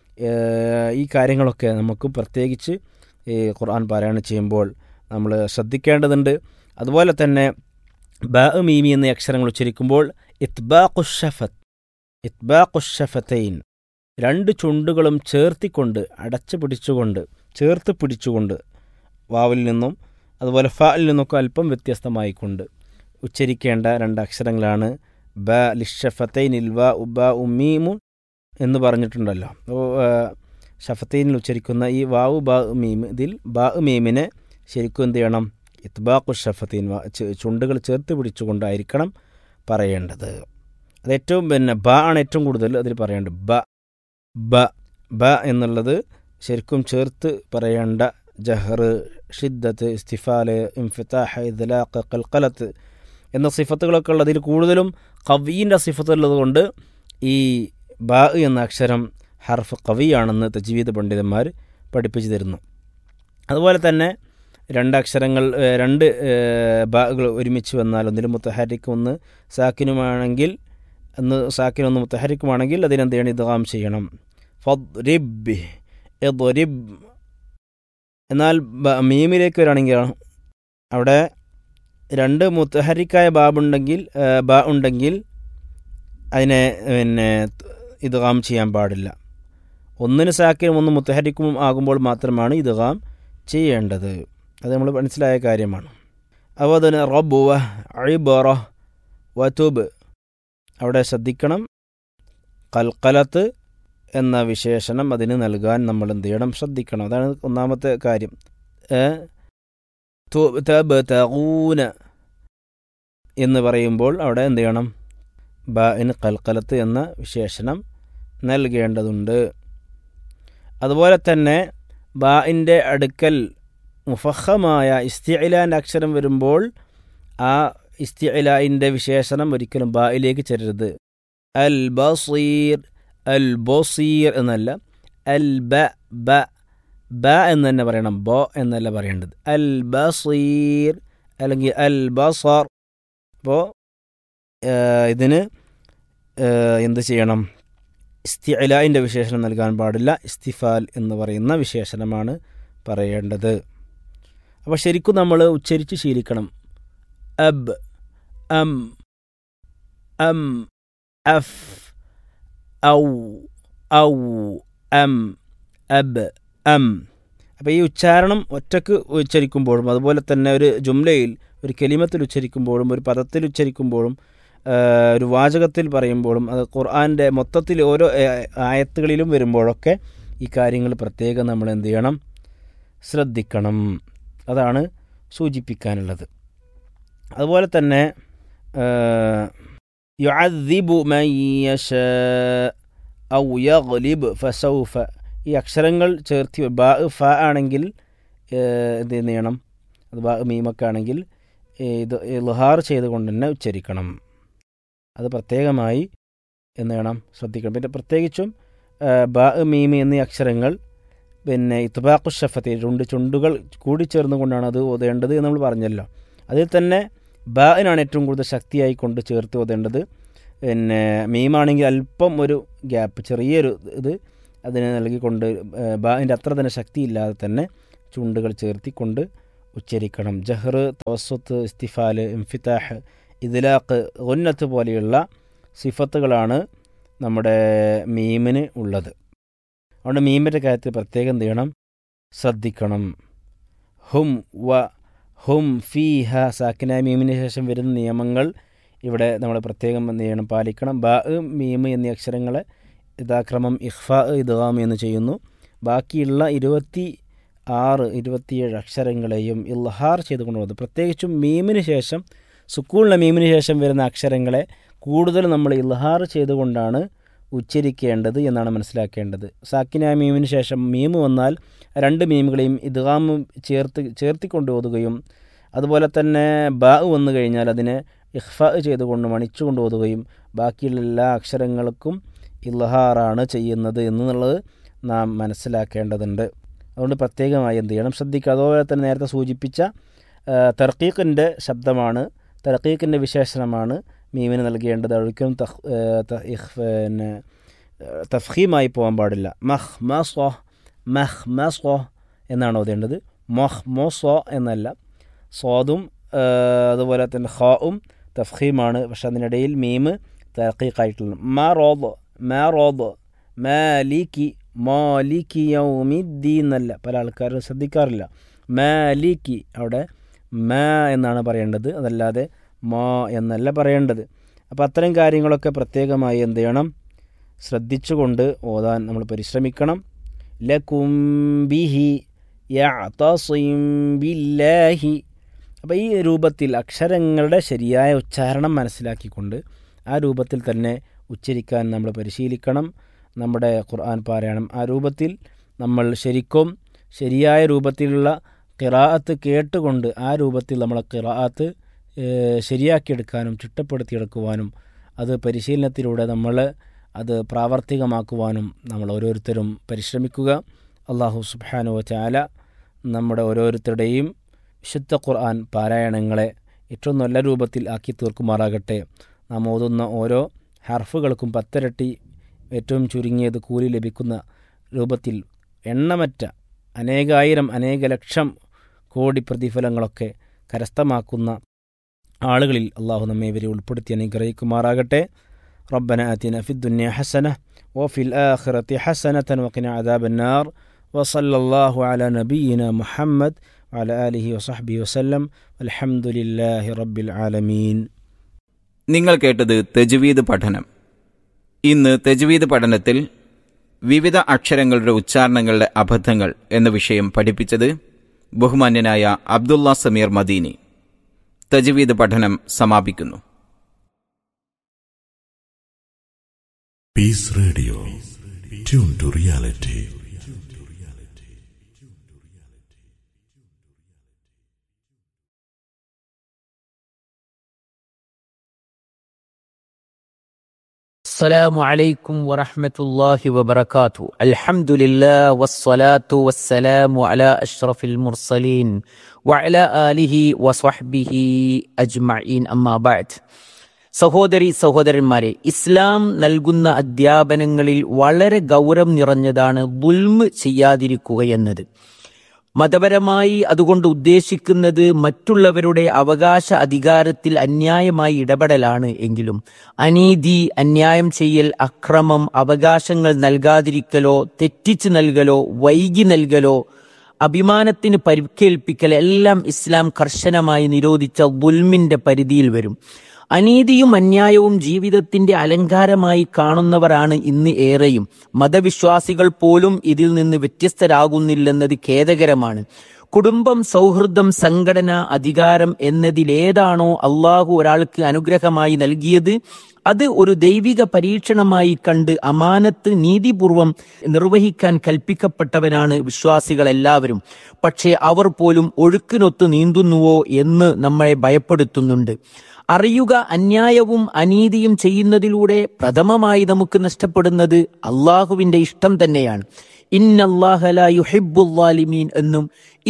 ഈ കാര്യങ്ങളൊക്കെ നമുക്ക് പ്രത്യേകിച്ച് ഈ ഖുർആൻ പാരായണം ചെയ്യുമ്പോൾ നമ്മൾ ശ്രദ്ധിക്കേണ്ടതുണ്ട് അതുപോലെ തന്നെ ബ മീമി എന്നീ അക്ഷരങ്ങൾ ഉച്ചരിക്കുമ്പോൾ ഇത്ബാഖുഷഫത്ത് ഇത്ബാഖുഷഫത്തൈൻ രണ്ട് ചുണ്ടുകളും ചേർത്തിക്കൊണ്ട് അടച്ചു പിടിച്ചുകൊണ്ട് ചേർത്ത് പിടിച്ചുകൊണ്ട് വാവിൽ നിന്നും അതുപോലെ ഫാലിൽ നിന്നൊക്കെ അല്പം വ്യത്യസ്തമായിക്കൊണ്ട് ഉച്ചരിക്കേണ്ട രണ്ട് അക്ഷരങ്ങളാണ് ബ ലിഷഫത്തൈൻ ഇൽവ ഉബ ഉമീമു എന്ന് പറഞ്ഞിട്ടുണ്ടല്ലോ അപ്പോൾ ഷഫത്തൈനിൽ ഉച്ചരിക്കുന്ന ഈ വാവു ബ മീം ഇതിൽ ബ മീമിനെ ശരിക്കും എന്ത് ചെയ്യണം ഇത്ബാഖു ഷഫത്തീൻ ചുണ്ടുകൾ ചേർത്ത് പിടിച്ചുകൊണ്ടായിരിക്കണം പറയേണ്ടത് അത് ഏറ്റവും പിന്നെ ബ ആണ് ഏറ്റവും കൂടുതൽ അതിൽ പറയേണ്ടത് ബ ബ ബ എന്നുള്ളത് ശരിക്കും ചേർത്ത് പറയേണ്ട ജഹർ ഷിദ്ദത്ത് ഇസ്തിഫാല് ഇംഫിത്താഹ് ഇദ്ലാഖ് കൽക്കലത്ത് എന്ന സിഫത്തുകളൊക്കെ ഉള്ളതിൽ കൂടുതലും കവീൻ്റെ സിഫത്തുള്ളത് കൊണ്ട് ഈ ബ എന്ന അക്ഷരം ഹർഫ് കവിയാണെന്ന് തജ്വീദ് പണ്ഡിതന്മാർ പഠിപ്പിച്ചു തരുന്നു അതുപോലെ തന്നെ രണ്ടക്ഷരങ്ങൾ രണ്ട് ബാകൾ ഒരുമിച്ച് വന്നാൽ ഒന്നിലും മുത്തഹരിക്കും ഒന്ന് സാക്കിനുമാണെങ്കിൽ ഒന്ന് സാക്കിനൊന്ന് മുത്തഹരിക്കുമാണെങ്കിൽ അതിനെന്ത് ചെയ്യണം ഇദ്ഗാം ചെയ്യണം ഫദ്രിബ് എദ്രിബ് എന്നാൽ മീമിലേക്ക് വരികയാണെങ്കിൽ അവിടെ രണ്ട് മുത്തഹരിക്കായ ബാബുണ്ടെങ്കിൽ ബ ഉണ്ടെങ്കിൽ അതിനെ പിന്നെ ഇദ്ഗാം ചെയ്യാൻ പാടില്ല ഒന്നിന് സാക്കിനും ഒന്ന് മുത്തഹരിക്കും ആകുമ്പോൾ മാത്രമാണ് ഇദ്ഗാം ചെയ്യേണ്ടത് അത് നമ്മൾ മനസ്സിലായ കാര്യമാണ് അപ്പോൾ അതിന് റബുവ അഴിബറ വതുബ് അവിടെ ശ്രദ്ധിക്കണം കൽക്കലത്ത് എന്ന വിശേഷണം അതിന് നൽകാൻ നമ്മൾ എന്ത് ചെയ്യണം ശ്രദ്ധിക്കണം അതാണ് ഒന്നാമത്തെ കാര്യം തബൂന എന്ന് പറയുമ്പോൾ അവിടെ എന്ത് ചെയ്യണം ബ ഇന് കൽക്കലത്ത് എന്ന വിശേഷണം നൽകേണ്ടതുണ്ട് അതുപോലെ തന്നെ ബാഇൻ്റെ അടുക്കൽ മുഫഹമായ ഇസ്തിഇലാൻ്റെ അക്ഷരം വരുമ്പോൾ ആ ഇസ്തിഇലായിൻ്റെ വിശേഷണം ഒരിക്കലും ബായിലേക്ക് ചേരരുത് അൽ ബസീർ അൽ ബൊസീർ എന്നല്ല അൽ ബ ബ ബ എന്ന് തന്നെ പറയണം ബോ എന്നല്ല പറയേണ്ടത് അൽ ബസീർ അല്ലെങ്കിൽ അൽ ബസർ അപ്പോൾ ഇതിന് എന്ത് ചെയ്യണം ഇസ്തിഅലായിൻ്റെ വിശേഷണം നൽകാൻ പാടില്ല ഇസ്തിഫാൽ എന്ന് പറയുന്ന വിശേഷണമാണ് പറയേണ്ടത് അപ്പോൾ ശരിക്കും നമ്മൾ ഉച്ചരിച്ച് ശീലിക്കണം അബ് അം അം അഫ് ഔ ഔ അം അബ് അം അപ്പോൾ ഈ ഉച്ചാരണം ഒറ്റക്ക് ഉച്ചരിക്കുമ്പോഴും അതുപോലെ തന്നെ ഒരു ജുംലയിൽ ഒരു കെലിമത്തിൽ ഉച്ചരിക്കുമ്പോഴും ഒരു പദത്തിൽ ഉച്ചരിക്കുമ്പോഴും ഒരു വാചകത്തിൽ പറയുമ്പോഴും അത് ഖുർആൻ്റെ മൊത്തത്തിൽ ഓരോ ആയത്തുകളിലും വരുമ്പോഴൊക്കെ ഈ കാര്യങ്ങൾ പ്രത്യേകം നമ്മൾ എന്ത് ചെയ്യണം ശ്രദ്ധിക്കണം അതാണ് സൂചിപ്പിക്കാനുള്ളത് അതുപോലെ തന്നെ യുഅദ്ദിബു മൻ യശാ ഔ യഗ്ലിബ് ഫസൗഫ ഈ അക്ഷരങ്ങൾ ചേർത്തി ബാ ഫ ആണെങ്കിൽ ഏഹ്, എന്ത് ചെയ്യണം അത് ബാ മീമൊക്കെ ആണെങ്കിൽ ഇത് ഇൽഹാർ ചെയ്തുകൊണ്ട് തന്നെ ഉച്ചരിക്കണം അത് പ്രത്യേകമായി എന്ത് വേണം ശ്രദ്ധിക്കണം പിന്നെ പ്രത്യേകിച്ചും ഏഹ്, ബാ മീമി എന്നീ അക്ഷരങ്ങൾ പിന്നെ ഇത്തുബാഖു ഷഫത്തി രണ്ട് ചുണ്ടുകൾ കൂടിച്ചേർന്നുകൊണ്ടാണ് അത് ഓതേണ്ടത് എന്ന് നമ്മൾ പറഞ്ഞല്ലോ അതിൽ തന്നെ ബാഇനാണ് ഏറ്റവും കൂടുതൽ ശക്തിയായി കൊണ്ട് ചേർത്ത് ഓതേണ്ടത് പിന്നെ മീമാണെങ്കിൽ അല്പം ഒരു ഗ്യാപ്പ് ചെറിയൊരു ഇത് അതിന് നൽകിക്കൊണ്ട് ഏഹ്, ബാഇൻ്റെ അത്ര തന്നെ ശക്തിയില്ലാതെ തന്നെ ചുണ്ടുകൾ ചേർത്തിക്കൊണ്ട് ഉച്ചരിക്കണം ജഹ്ർ തവസ്വത്ത് ഇസ്തിഫാല് ഇംഫിത്താഹ് ഇതിലാഖ് ഉന്നത്ത് പോലെയുള്ള സിഫത്തുകളാണ് നമ്മുടെ മീമിന് ഉള്ളത് അതുകൊണ്ട് മീമിൻ്റെ കാര്യത്തിൽ പ്രത്യേകം എന്ത് ചെയ്യണം ശ്രദ്ധിക്കണം ഹും വ ഹും ഫീ ഹ സാക്കിന മീമിന് ശേഷം വരുന്ന നിയമങ്ങൾ ഇവിടെ നമ്മൾ പ്രത്യേകം എന്ത് ചെയ്യണം പാലിക്കണം ബാ മീമ് എന്നീ അക്ഷരങ്ങളെ യഥാക്രമം ഇഹ്ഫ ഇദ്ഗാം എന്ന് ചെയ്യുന്നു ബാക്കിയുള്ള ഇരുപത്തി ആറ് ഇരുപത്തിയേഴ് അക്ഷരങ്ങളെയും ഇൽഹാർ ചെയ്തുകൊണ്ട് പോകുന്നത് പ്രത്യേകിച്ചും മീമിന് ശേഷം സുക്കൂളിലെ മീമിന് ശേഷം വരുന്ന അക്ഷരങ്ങളെ കൂടുതൽ നമ്മൾ ഇൽഹാർ ചെയ്തുകൊണ്ടാണ് ഉച്ചരിക്കേണ്ടത് എന്നാണ് മനസ്സിലാക്കേണ്ടത് സാക്കിന മീമിന് ശേഷം മീമ് വന്നാൽ രണ്ട് മീമുകളെയും ഇദ്ഗാം ചേർത്ത് ചേർത്തിക്കൊണ്ട് ഓതുകയും അതുപോലെ തന്നെ ബാ വന്നു കഴിഞ്ഞാൽ അതിനെ ഇഹ്ഫ ചെയ്തുകൊണ്ട് മണിച്ചുകൊണ്ട് ഓതുകയും ബാക്കിയുള്ള എല്ലാ അക്ഷരങ്ങൾക്കും ഇൽഹാറാണ് ചെയ്യുന്നത് എന്നുള്ളത് നാം മനസ്സിലാക്കേണ്ടതുണ്ട് അതുകൊണ്ട് പ്രത്യേകമായി എന്ത് ചെയ്യണം ശ്രദ്ധിക്കുക അതുപോലെ തന്നെ നേരത്തെ സൂചിപ്പിച്ച തർക്കീഖിൻ്റെ ശബ്ദമാണ് തർക്കീഖിൻ്റെ വിശേഷണമാണ് മീമിന് നൽകേണ്ടത് ഒരിക്കലും തഹ് ത- ഇഹ് പിന്നെ തഫ്ഹീമായി പോകാൻ പാടില്ല മഹ് മസ്വ മഹ് മസ്വ എന്നാണ് ഓതേണ്ടത് മൊഹ് മൊസ്വ എന്നല്ല സ്വാദും അതുപോലെ തന്നെ ഖാവും തഫ്ഹീമാണ് പക്ഷെ അതിനിടയിൽ മീമ് തർക്കീഖായിട്ടുള്ള മാ റോദ് മാ റോദ് മാലിക്കി മാലിക്കി യൗമിദ്ദീൻ എന്നല്ല പല ആൾക്കാരും ശ്രദ്ധിക്കാറില്ല മാലിക്കി അവിടെ മാ എന്നാണ് പറയേണ്ടത് അതല്ലാതെ മാ എന്നല്ല പറയേണ്ടത് അപ്പോൾ അത്തരം കാര്യങ്ങളൊക്കെ പ്രത്യേകമായി എന്ത് ചെയ്യണം ശ്രദ്ധിച്ചുകൊണ്ട് ഓതാൻ നമ്മൾ പരിശ്രമിക്കണം ലകുംബിഹി യഅതസിം ബില്ലാഹി അപ്പോൾ ഈ രൂപത്തിൽ അക്ഷരങ്ങളുടെ ശരിയായ ഉച്ചാരണം മനസ്സിലാക്കിക്കൊണ്ട് ആ രൂപത്തിൽ തന്നെ ഉച്ചരിക്കാൻ നമ്മൾ പരിശീലിക്കണം നമ്മുടെ ഖുർആൻ പാരായണം ആ രൂപത്തിൽ നമ്മൾ ശരിക്കും ശരിയായ രൂപത്തിലുള്ള കിറാഅത്ത് കേട്ടുകൊണ്ട് ആ രൂപത്തിൽ നമ്മളെ കിറാഅത്ത് ഏഹ്, ശരിയാക്കിയെടുക്കാനും ചിട്ടപ്പെടുത്തിയെടുക്കുവാനും അത് പരിശീലനത്തിലൂടെ നമ്മൾ അത് പ്രാവർത്തികമാക്കുവാനും നമ്മൾ ഓരോരുത്തരും പരിശ്രമിക്കുക അള്ളാഹു സുബാനു ചാല നമ്മുടെ ഓരോരുത്തരുടെയും വിശുദ്ധ ഖുർആൻ പാരായണങ്ങളെ ഏറ്റവും നല്ല രൂപത്തിൽ ആക്കി തീർക്കുമാറാകട്ടെ നാം ഓതുന്ന ഓരോ ഹർഫുകൾക്കും പത്തിരട്ടി ഏറ്റവും ചുരുങ്ങിയത് കൂലി ലഭിക്കുന്ന രൂപത്തിൽ എണ്ണമറ്റ അനേകായിരം അനേക ലക്ഷം കോടി പ്രതിഫലങ്ങളൊക്കെ കരസ്ഥമാക്കുന്ന ആളുകളിൽ അള്ളാഹു നമ്മെ ഇവരെ ഉൾപ്പെടുത്തി അനുഗ്രഹിക്കുമാറാകട്ടെ റബ്ബന ആതിന ഫി ദുനിയ ഹസന وفي الآخرة حسنة وقنا عذاب النار وصلى الله على نبينا محمد وعلى آله وصحبه وسلم الحمد لله رب العالمين നിങ്ങൾ കേട്ടത് തെജുവീദ് പഠനം ഇന്ന് തെജുവീദ് പഠനത്തിൽ വിവിധ അക്ഷരങ്ങളുടെ ഉച്ചാരണങ്ങളുടെ അബദ്ധങ്ങൾ എന്ന വിഷയം പഠിപ്പിച്ചത് ബഹുമാന്യനായ അബ്ദുള്ള സമീർ മദീനി തജ്വീദ് പഠനം സമാപിക്കുന്നു Peace Radio. Tune to reality. السلام عليكم ورحمة الله وبركاته الحمد لله والصلاة والسلام على أشرف المرسلين وعلى آله وصحبه أجمعين أما بعد സഹോദരി സഹോദരന്മാരെ ഇസ്ലാം നൽകുന്ന അധ്യാപനങ്ങളിൽ വളരെ ഗൗരവം നിറഞ്ഞതാണ് ദുൽമ് ചെയ്യാതിരിക്കുക എന്നത് മതപരമായി അതുകൊണ്ട് ഉദ്ദേശിക്കുന്നത് മറ്റുള്ളവരുടെ അവകാശ അധികാരത്തിൽ അന്യായമായി ഇടപെടലാണ് എങ്കിലും അനീതി അന്യായം ചെയ്യൽ അക്രമം അവകാശങ്ങൾ നൽകാതിരിക്കലോ തെറ്റിച്ചു നൽകലോ വൈകി നൽകലോ അഭിമാനത്തിന് പരിക്കേൽപ്പിക്കൽ എല്ലാം ഇസ്ലാം കർശനമായി നിരോധിച്ച ദുൽമിന്റെ പരിധിയിൽ വരും അനീതിയും അന്യായവും ജീവിതത്തിന്റെ അലങ്കാരമായി കാണുന്നവരാണ് ഇന്ന് ഏറെയും മതവിശ്വാസികൾ പോലും ഇതിൽ നിന്ന് വ്യത്യസ്തരാകുന്നില്ലെന്നത് ഖേദകരമാണ് കുടുംബം സൗഹൃദം സംഘടന അധികാരം എന്നതിലേതാണോ അള്ളാഹു ഒരാൾക്ക് അനുഗ്രഹമായി നൽകിയത് അത് ഒരു ദൈവിക പരീക്ഷണമായി കണ്ട് അമാനത്ത് നീതിപൂർവം നിർവഹിക്കാൻ കൽപ്പിക്കപ്പെട്ടവനാണ് വിശ്വാസികൾ എല്ലാവരും പക്ഷേ അവർ പോലും ഒഴുക്കിനൊത്ത് നീന്തുന്നുവോ എന്ന് നമ്മളെ ഭയപ്പെടുത്തുന്നുണ്ട് അറിയുക അന്യായവും അനീതിയും ചെയ്യുന്നതിലൂടെ പ്രഥമമായി നമുക്ക് നഷ്ടപ്പെടുന്നത് അള്ളാഹുവിന്റെ ഇഷ്ടം തന്നെയാണ് ഇന്നല്ലാഹുബുല്ലാലിമീൻ എന്നും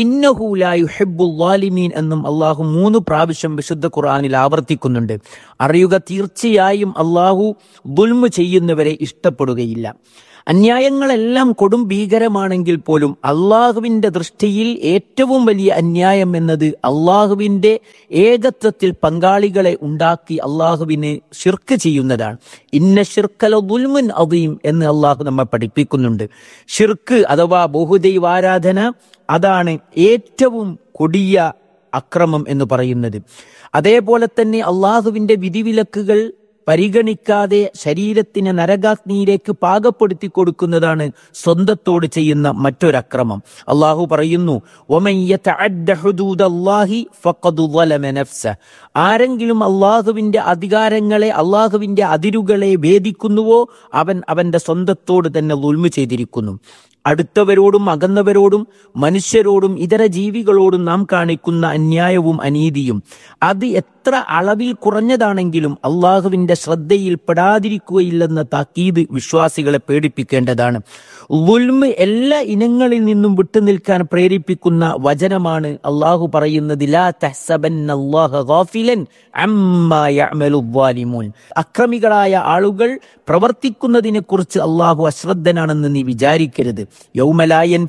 ഇന്നഹുലായുഹിബുല്ലാലിമീൻ എന്നും അള്ളാഹു മൂന്ന് പ്രാവശ്യം വിശുദ്ധ ഖുർആനിൽ ആവർത്തിക്കുന്നുണ്ട് അറിയുക തീർച്ചയായും അള്ളാഹു ദുൽമ് ചെയ്യുന്നവരെ ഇഷ്ടപ്പെടുകയില്ല അന്യായങ്ങളെല്ലാം കൊടും ഭീകരമാണെങ്കിൽ പോലും അള്ളാഹുവിന്റെ ദൃഷ്ടിയിൽ ഏറ്റവും വലിയ അന്യായം എന്നത് അള്ളാഹുവിന്റെ ഏകത്വത്തിൽ പങ്കാളികളെ ഉണ്ടാക്കി അള്ളാഹുവിന് ഷിർക്ക് ചെയ്യുന്നതാണ് ഇന്ന ഷിർക്കല ദുൽമുൻ അദീം എന്ന് അള്ളാഹു നമ്മെ പഠിപ്പിക്കുന്നുണ്ട് ഷിർക്ക് അഥവാ ബഹുദൈവാരാധന അതാണ് ഏറ്റവും കൊടിയ അക്രമം എന്ന് പറയുന്നത് അതേപോലെ തന്നെ അള്ളാഹുവിന്റെ വിധിവിലക്കുകൾ പരിഗണിക്കാതെ ശരീരത്തിനെ നരകാഗ്നിയിലേക്ക് പാകപ്പെടുത്തി കൊടുക്കുന്നതാണ് സ്വന്തത്തോട് ചെയ്യുന്ന മറ്റൊരക്രമം അള്ളാഹു പറയുന്നു "വമൻ യതഅദ്ദ ഹുദൂദല്ലാഹി ഫഖദ് ളലമ നഫ്സ." ആരെങ്കിലും അള്ളാഹുവിന്റെ അധികാരങ്ങളെ അള്ളാഹുവിന്റെ അതിരുകളെ ഭേദിക്കുന്നുവോ അവൻ അവന്റെ സ്വന്തത്തോട് തന്നെ ഉൽമ ചെയ്തിരിക്കുന്നു അടുത്തവരോടും അകന്നവരോടും മനുഷ്യരോടും ഇതര ജീവികളോടും നാം കാണിക്കുന്ന അന്യായവും അനീതിയും അത് എത്ര അളവിൽ കുറഞ്ഞതാണെങ്കിലും അള്ളാഹുവിന്റെ ശ്രദ്ധയിൽ പെടാതിരിക്കുകയില്ലെന്ന താക്കീത് വിശ്വാസികളെ പേടിപ്പിക്കേണ്ടതാണ് ലുൽമ് എല്ലാ ഇനങ്ങളിൽ നിന്നും വിട്ടുനിൽക്കാൻ പ്രേരിപ്പിക്കുന്ന വചനമാണ് അള്ളാഹു പറയുന്നത് ലാ തഹ്സബന്നല്ലാഹ ഗാഫിലൻ അമ്മാ യഅമലു ദ്വാലിമൂൻ അക്രമികളായ ആളുകൾ പ്രവർത്തിക്കുന്നതിനെ കുറിച്ച് അള്ളാഹു അശ്രദ്ധനാണെന്ന് നീ വിചാരിക്കരുത് യൗമലായൻ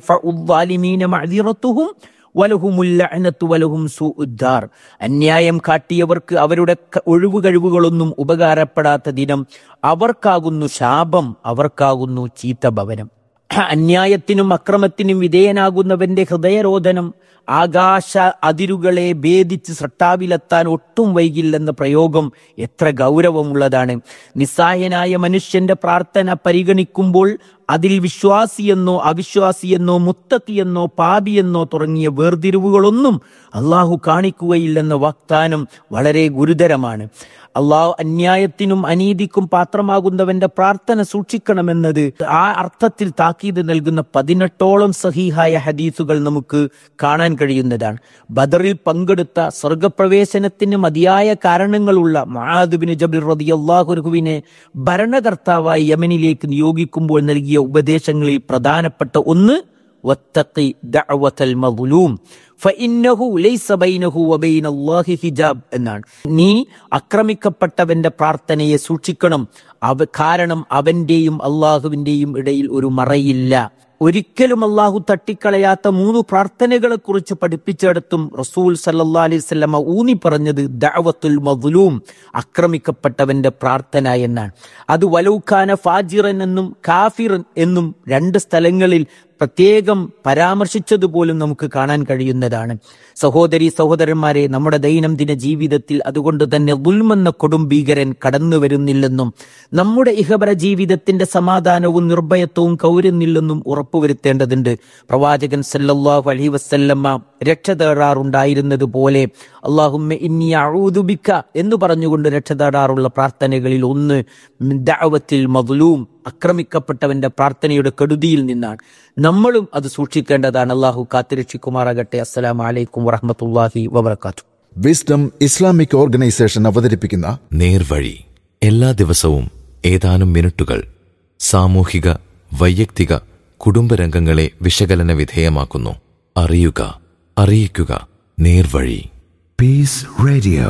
മഅദിറത്തുഹും വലഹുമുല്ലഅനത്തു വലഹും സൂഉദ്ദാർ അന്യായം കാട്ടിയവർക്ക് അവരുടെ ക- ഒഴിവു കഴിവുകളൊന്നും ഉപകാരപ്പെടാത്ത ദിനം അവർക്കാകുന്നു ശാപം അവർക്കാകുന്നു ചീത്ത ഭവനം അന്യായത്തിനും അക്രമത്തിനും വിധേയനാകുന്നവന്റെ ഹൃദയരോധനം ആകാശ അതിരുകളെ ഭേദിച്ച് സട്ടാവിലെത്താൻ ഒട്ടും വൈകില്ലെന്ന പ്രയോഗം എത്ര ഗൗരവമുള്ളതാണ് നിസ്സായനായ മനുഷ്യന്റെ പ്രാർത്ഥന പരിഗണിക്കുമ്പോൾ അതിൽ വിശ്വാസിയെന്നോ അവിശ്വാസിയെന്നോ മുത്തക്കിയെന്നോ പാപിയെന്നോ തുടങ്ങിയ വേർതിരിവുകളൊന്നും അള്ളാഹു കാണിക്കുകയില്ലെന്ന വാഗ്ദാനം വളരെ ഗുരുതരമാണ് അള്ളാഹു അന്യായത്തിനും അനീതിക്കും പാത്രമാകുന്നവന്റെ പ്രാർത്ഥന സൂക്ഷിക്കണമെന്നത് ആ അർത്ഥത്തിൽ താക്കീത് നൽകുന്ന പതിനെട്ടോളം സഹീഹായ ഹദീസുകൾ നമുക്ക് കാണാൻ കഴിയുന്നതാണ് ബദറിൽ പങ്കെടുത്ത സ്വർഗപ്രവേശനത്തിന് മതിയായ കാരണങ്ങളുള്ള മഹാദുബിന് ജബിർ റതി അള്ളാഹുരുഹുവിനെ ഭരണകർത്താവായി യമനിലേക്ക് നിയോഗിക്കുമ്പോൾ നൽകിയ ഉപദേശങ്ങളിൽ പ്രധാനപ്പെട്ട ഒന്ന് വത്തഖി ദഅവത്തൽ മദ്ലൂം ഫഇന്നഹു ലൈസ ബൈനഹു വബൈന അല്ലാഹി ഹിജാബ് എന്നാണ് നീ ആക്രമിക്കപ്പെട്ടവന്റെ പ്രാർത്ഥനയെ സൂക്ഷിക്കണം അവ കാരണം അവന്റെയും അള്ളാഹുവിന്റെയും ഇടയിൽ ഒരു മറയില്ല ഒരിക്കലും അള്ളാഹു തട്ടിക്കളയാത്ത മൂന്ന് പ്രാർത്ഥനകളെ കുറിച്ച് പഠിപ്പിച്ചിടത്തും റസൂൽ സല്ലാ അലൈഹി സ്വല്ലമ ഊന്നി പറഞ്ഞത് ദഅവത്തുൽ മദ്ലൂം ആക്രമിക്കപ്പെട്ടവന്റെ പ്രാർത്ഥന എന്നാണ് അത് വലൗഖാന ഫാജിറൻ എന്നും കാഫിറൻ എന്നും രണ്ട് സ്ഥലങ്ങളിൽ പ്രത്യേകം പരാമർശിച്ചതുപോലും നമുക്ക് കാണാൻ കഴിയുന്നതാണ് സഹോദരി സഹോദരന്മാരെ നമ്മുടെ ദൈനംദിന ജീവിതത്തിൽ അതുകൊണ്ട് തന്നെ ദുൽമെന്ന കൊടും ഭീകരൻ കടന്നു വരുന്നില്ലെന്നും നമ്മുടെ ഇഹപര ജീവിതത്തിന്റെ സമാധാനവും നിർഭയത്വവും കൗരുന്നില്ലെന്നും ഉറപ്പുവരുത്തേണ്ടതുണ്ട് പ്രവാചകൻ സല്ലല്ലാഹു അലൈഹി വസല്ലമ്മ രക്ഷ തേടാറുണ്ടായിരുന്നത് പോലെ അള്ളാഹുമ്മ ഇന്നി അഊദുബിക്ക എന്ന് പറഞ്ഞുകൊണ്ട് രക്ഷ തേടാറുള്ള പ്രാർത്ഥനകളിൽ ഒന്ന് മിൻ ദഅവത്തിൽ മദ്ലൂം ആക്രമിക്കപ്പെട്ടവന്റെ പ്രാർത്ഥനയുടെ കെടുതിയിൽ നിന്നാണ് നമ്മളും അത് സൂക്ഷിക്കേണ്ടതാണ് അള്ളാഹു കാത്തിരക്ഷിക്കുമാറാകട്ടെ അസ്സലാമു അലൈക്കും വറഹ്മത്തുള്ളാഹി വബറകാത്തു വിസ്ഡം ഇസ്ലാമിക് ഓർഗനൈസേഷൻ അവതരിപ്പിക്കുന്ന നേർവഴി എല്ലാ ദിവസവും ഏതാനും മിനിറ്റുകൾ സാമൂഹിക വൈയക്തിക കുടുംബരംഗങ്ങളെ വിശകലന വിധേയമാക്കുന്നു അറിയുക അറിയിക്കുക നേർവഴി peace radio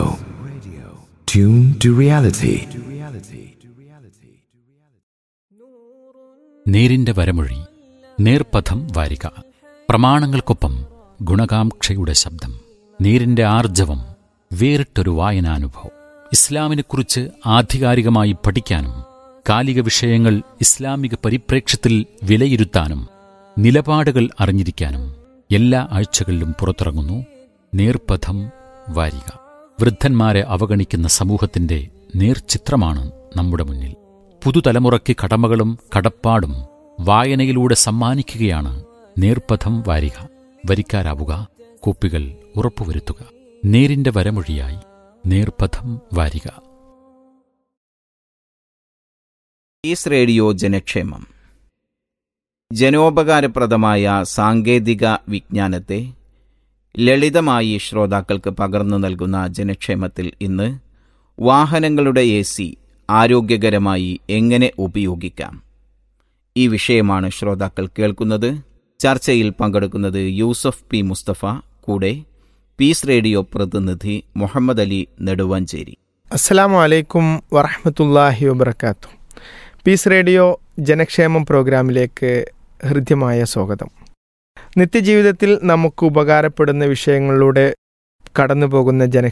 tune to reality നേരിന്റെ വരമൊഴി നേർപഥം വാരിക പ്രമാണങ്ങൾക്കൊപ്പം ഗുണകാംക്ഷയുടെ ശബ്ദം നേരിന്റെ ആർജവം വേറിട്ടൊരു വായനാനുഭവം ഇസ്ലാമിനെക്കുറിച്ച് ആധികാരികമായി പഠിക്കാനും കാലിക വിഷയങ്ങൾ ഇസ്ലാമിക പരിപ്രേക്ഷ്യത്തിൽ വിലയിരുത്താനും നിലപാടുകൾ അറിഞ്ഞിരിക്കാനും എല്ലാ ആഴ്ചകളിലും പുറത്തിറങ്ങുന്നു നേർപഥം വാരിക വൃദ്ധന്മാരെ അവഗണിക്കുന്ന സമൂഹത്തിന്റെ നേർചിത്രമാണ് നമ്മുടെ മുന്നിൽ പുതുതലമുറയ്ക്ക് കടമകളും കടപ്പാടും വായനയിലൂടെ സമ്മാനിക്കുകയാണ് നേർപഥം വാരിക വരിക്കാരാവുക കോപ്പികൾ ഉറപ്പുവരുത്തുക നേരിന്റെ വരമൊഴിയായി നേർപഥം വാരിക ഈസ് റേഡിയോ ജനക്ഷേമം ജനോപകാരപ്രദമായ സാങ്കേതിക വിജ്ഞാനത്തെ ലളിതമായി ശ്രോതാക്കൾക്ക് പകർന്നു നൽകുന്ന ജനക്ഷേമത്തിൽ ഇന്ന് വാഹനങ്ങളുടെ എ സി ആരോഗ്യകരമായി എങ്ങനെ ഉപയോഗിക്കാം ഈ വിഷയമാണ് ശ്രോതാക്കൾ കേൾക്കുന്നത് ചർച്ചയിൽ പങ്കെടുക്കുന്നത് യൂസഫ് പി മുസ്തഫ കൂടെ പീസ് റേഡിയോ പ്രതിനിധി മുഹമ്മദ് അലി നെടുവഞ്ചേരി അസ്സലാമു അലൈക്കും വറഹമത്തല്ലാഹി വബർക്കാത്തു പീസ് റേഡിയോ ജനക്ഷേമം പ്രോഗ്രാമിലേക്ക് ഹൃദ്യമായ സ്വാഗതം നിത്യജീവിതത്തിൽ നമുക്ക് ഉപകാരപ്പെടുന്ന വിഷയങ്ങളിലൂടെ കടന്നു പോകുന്ന ജന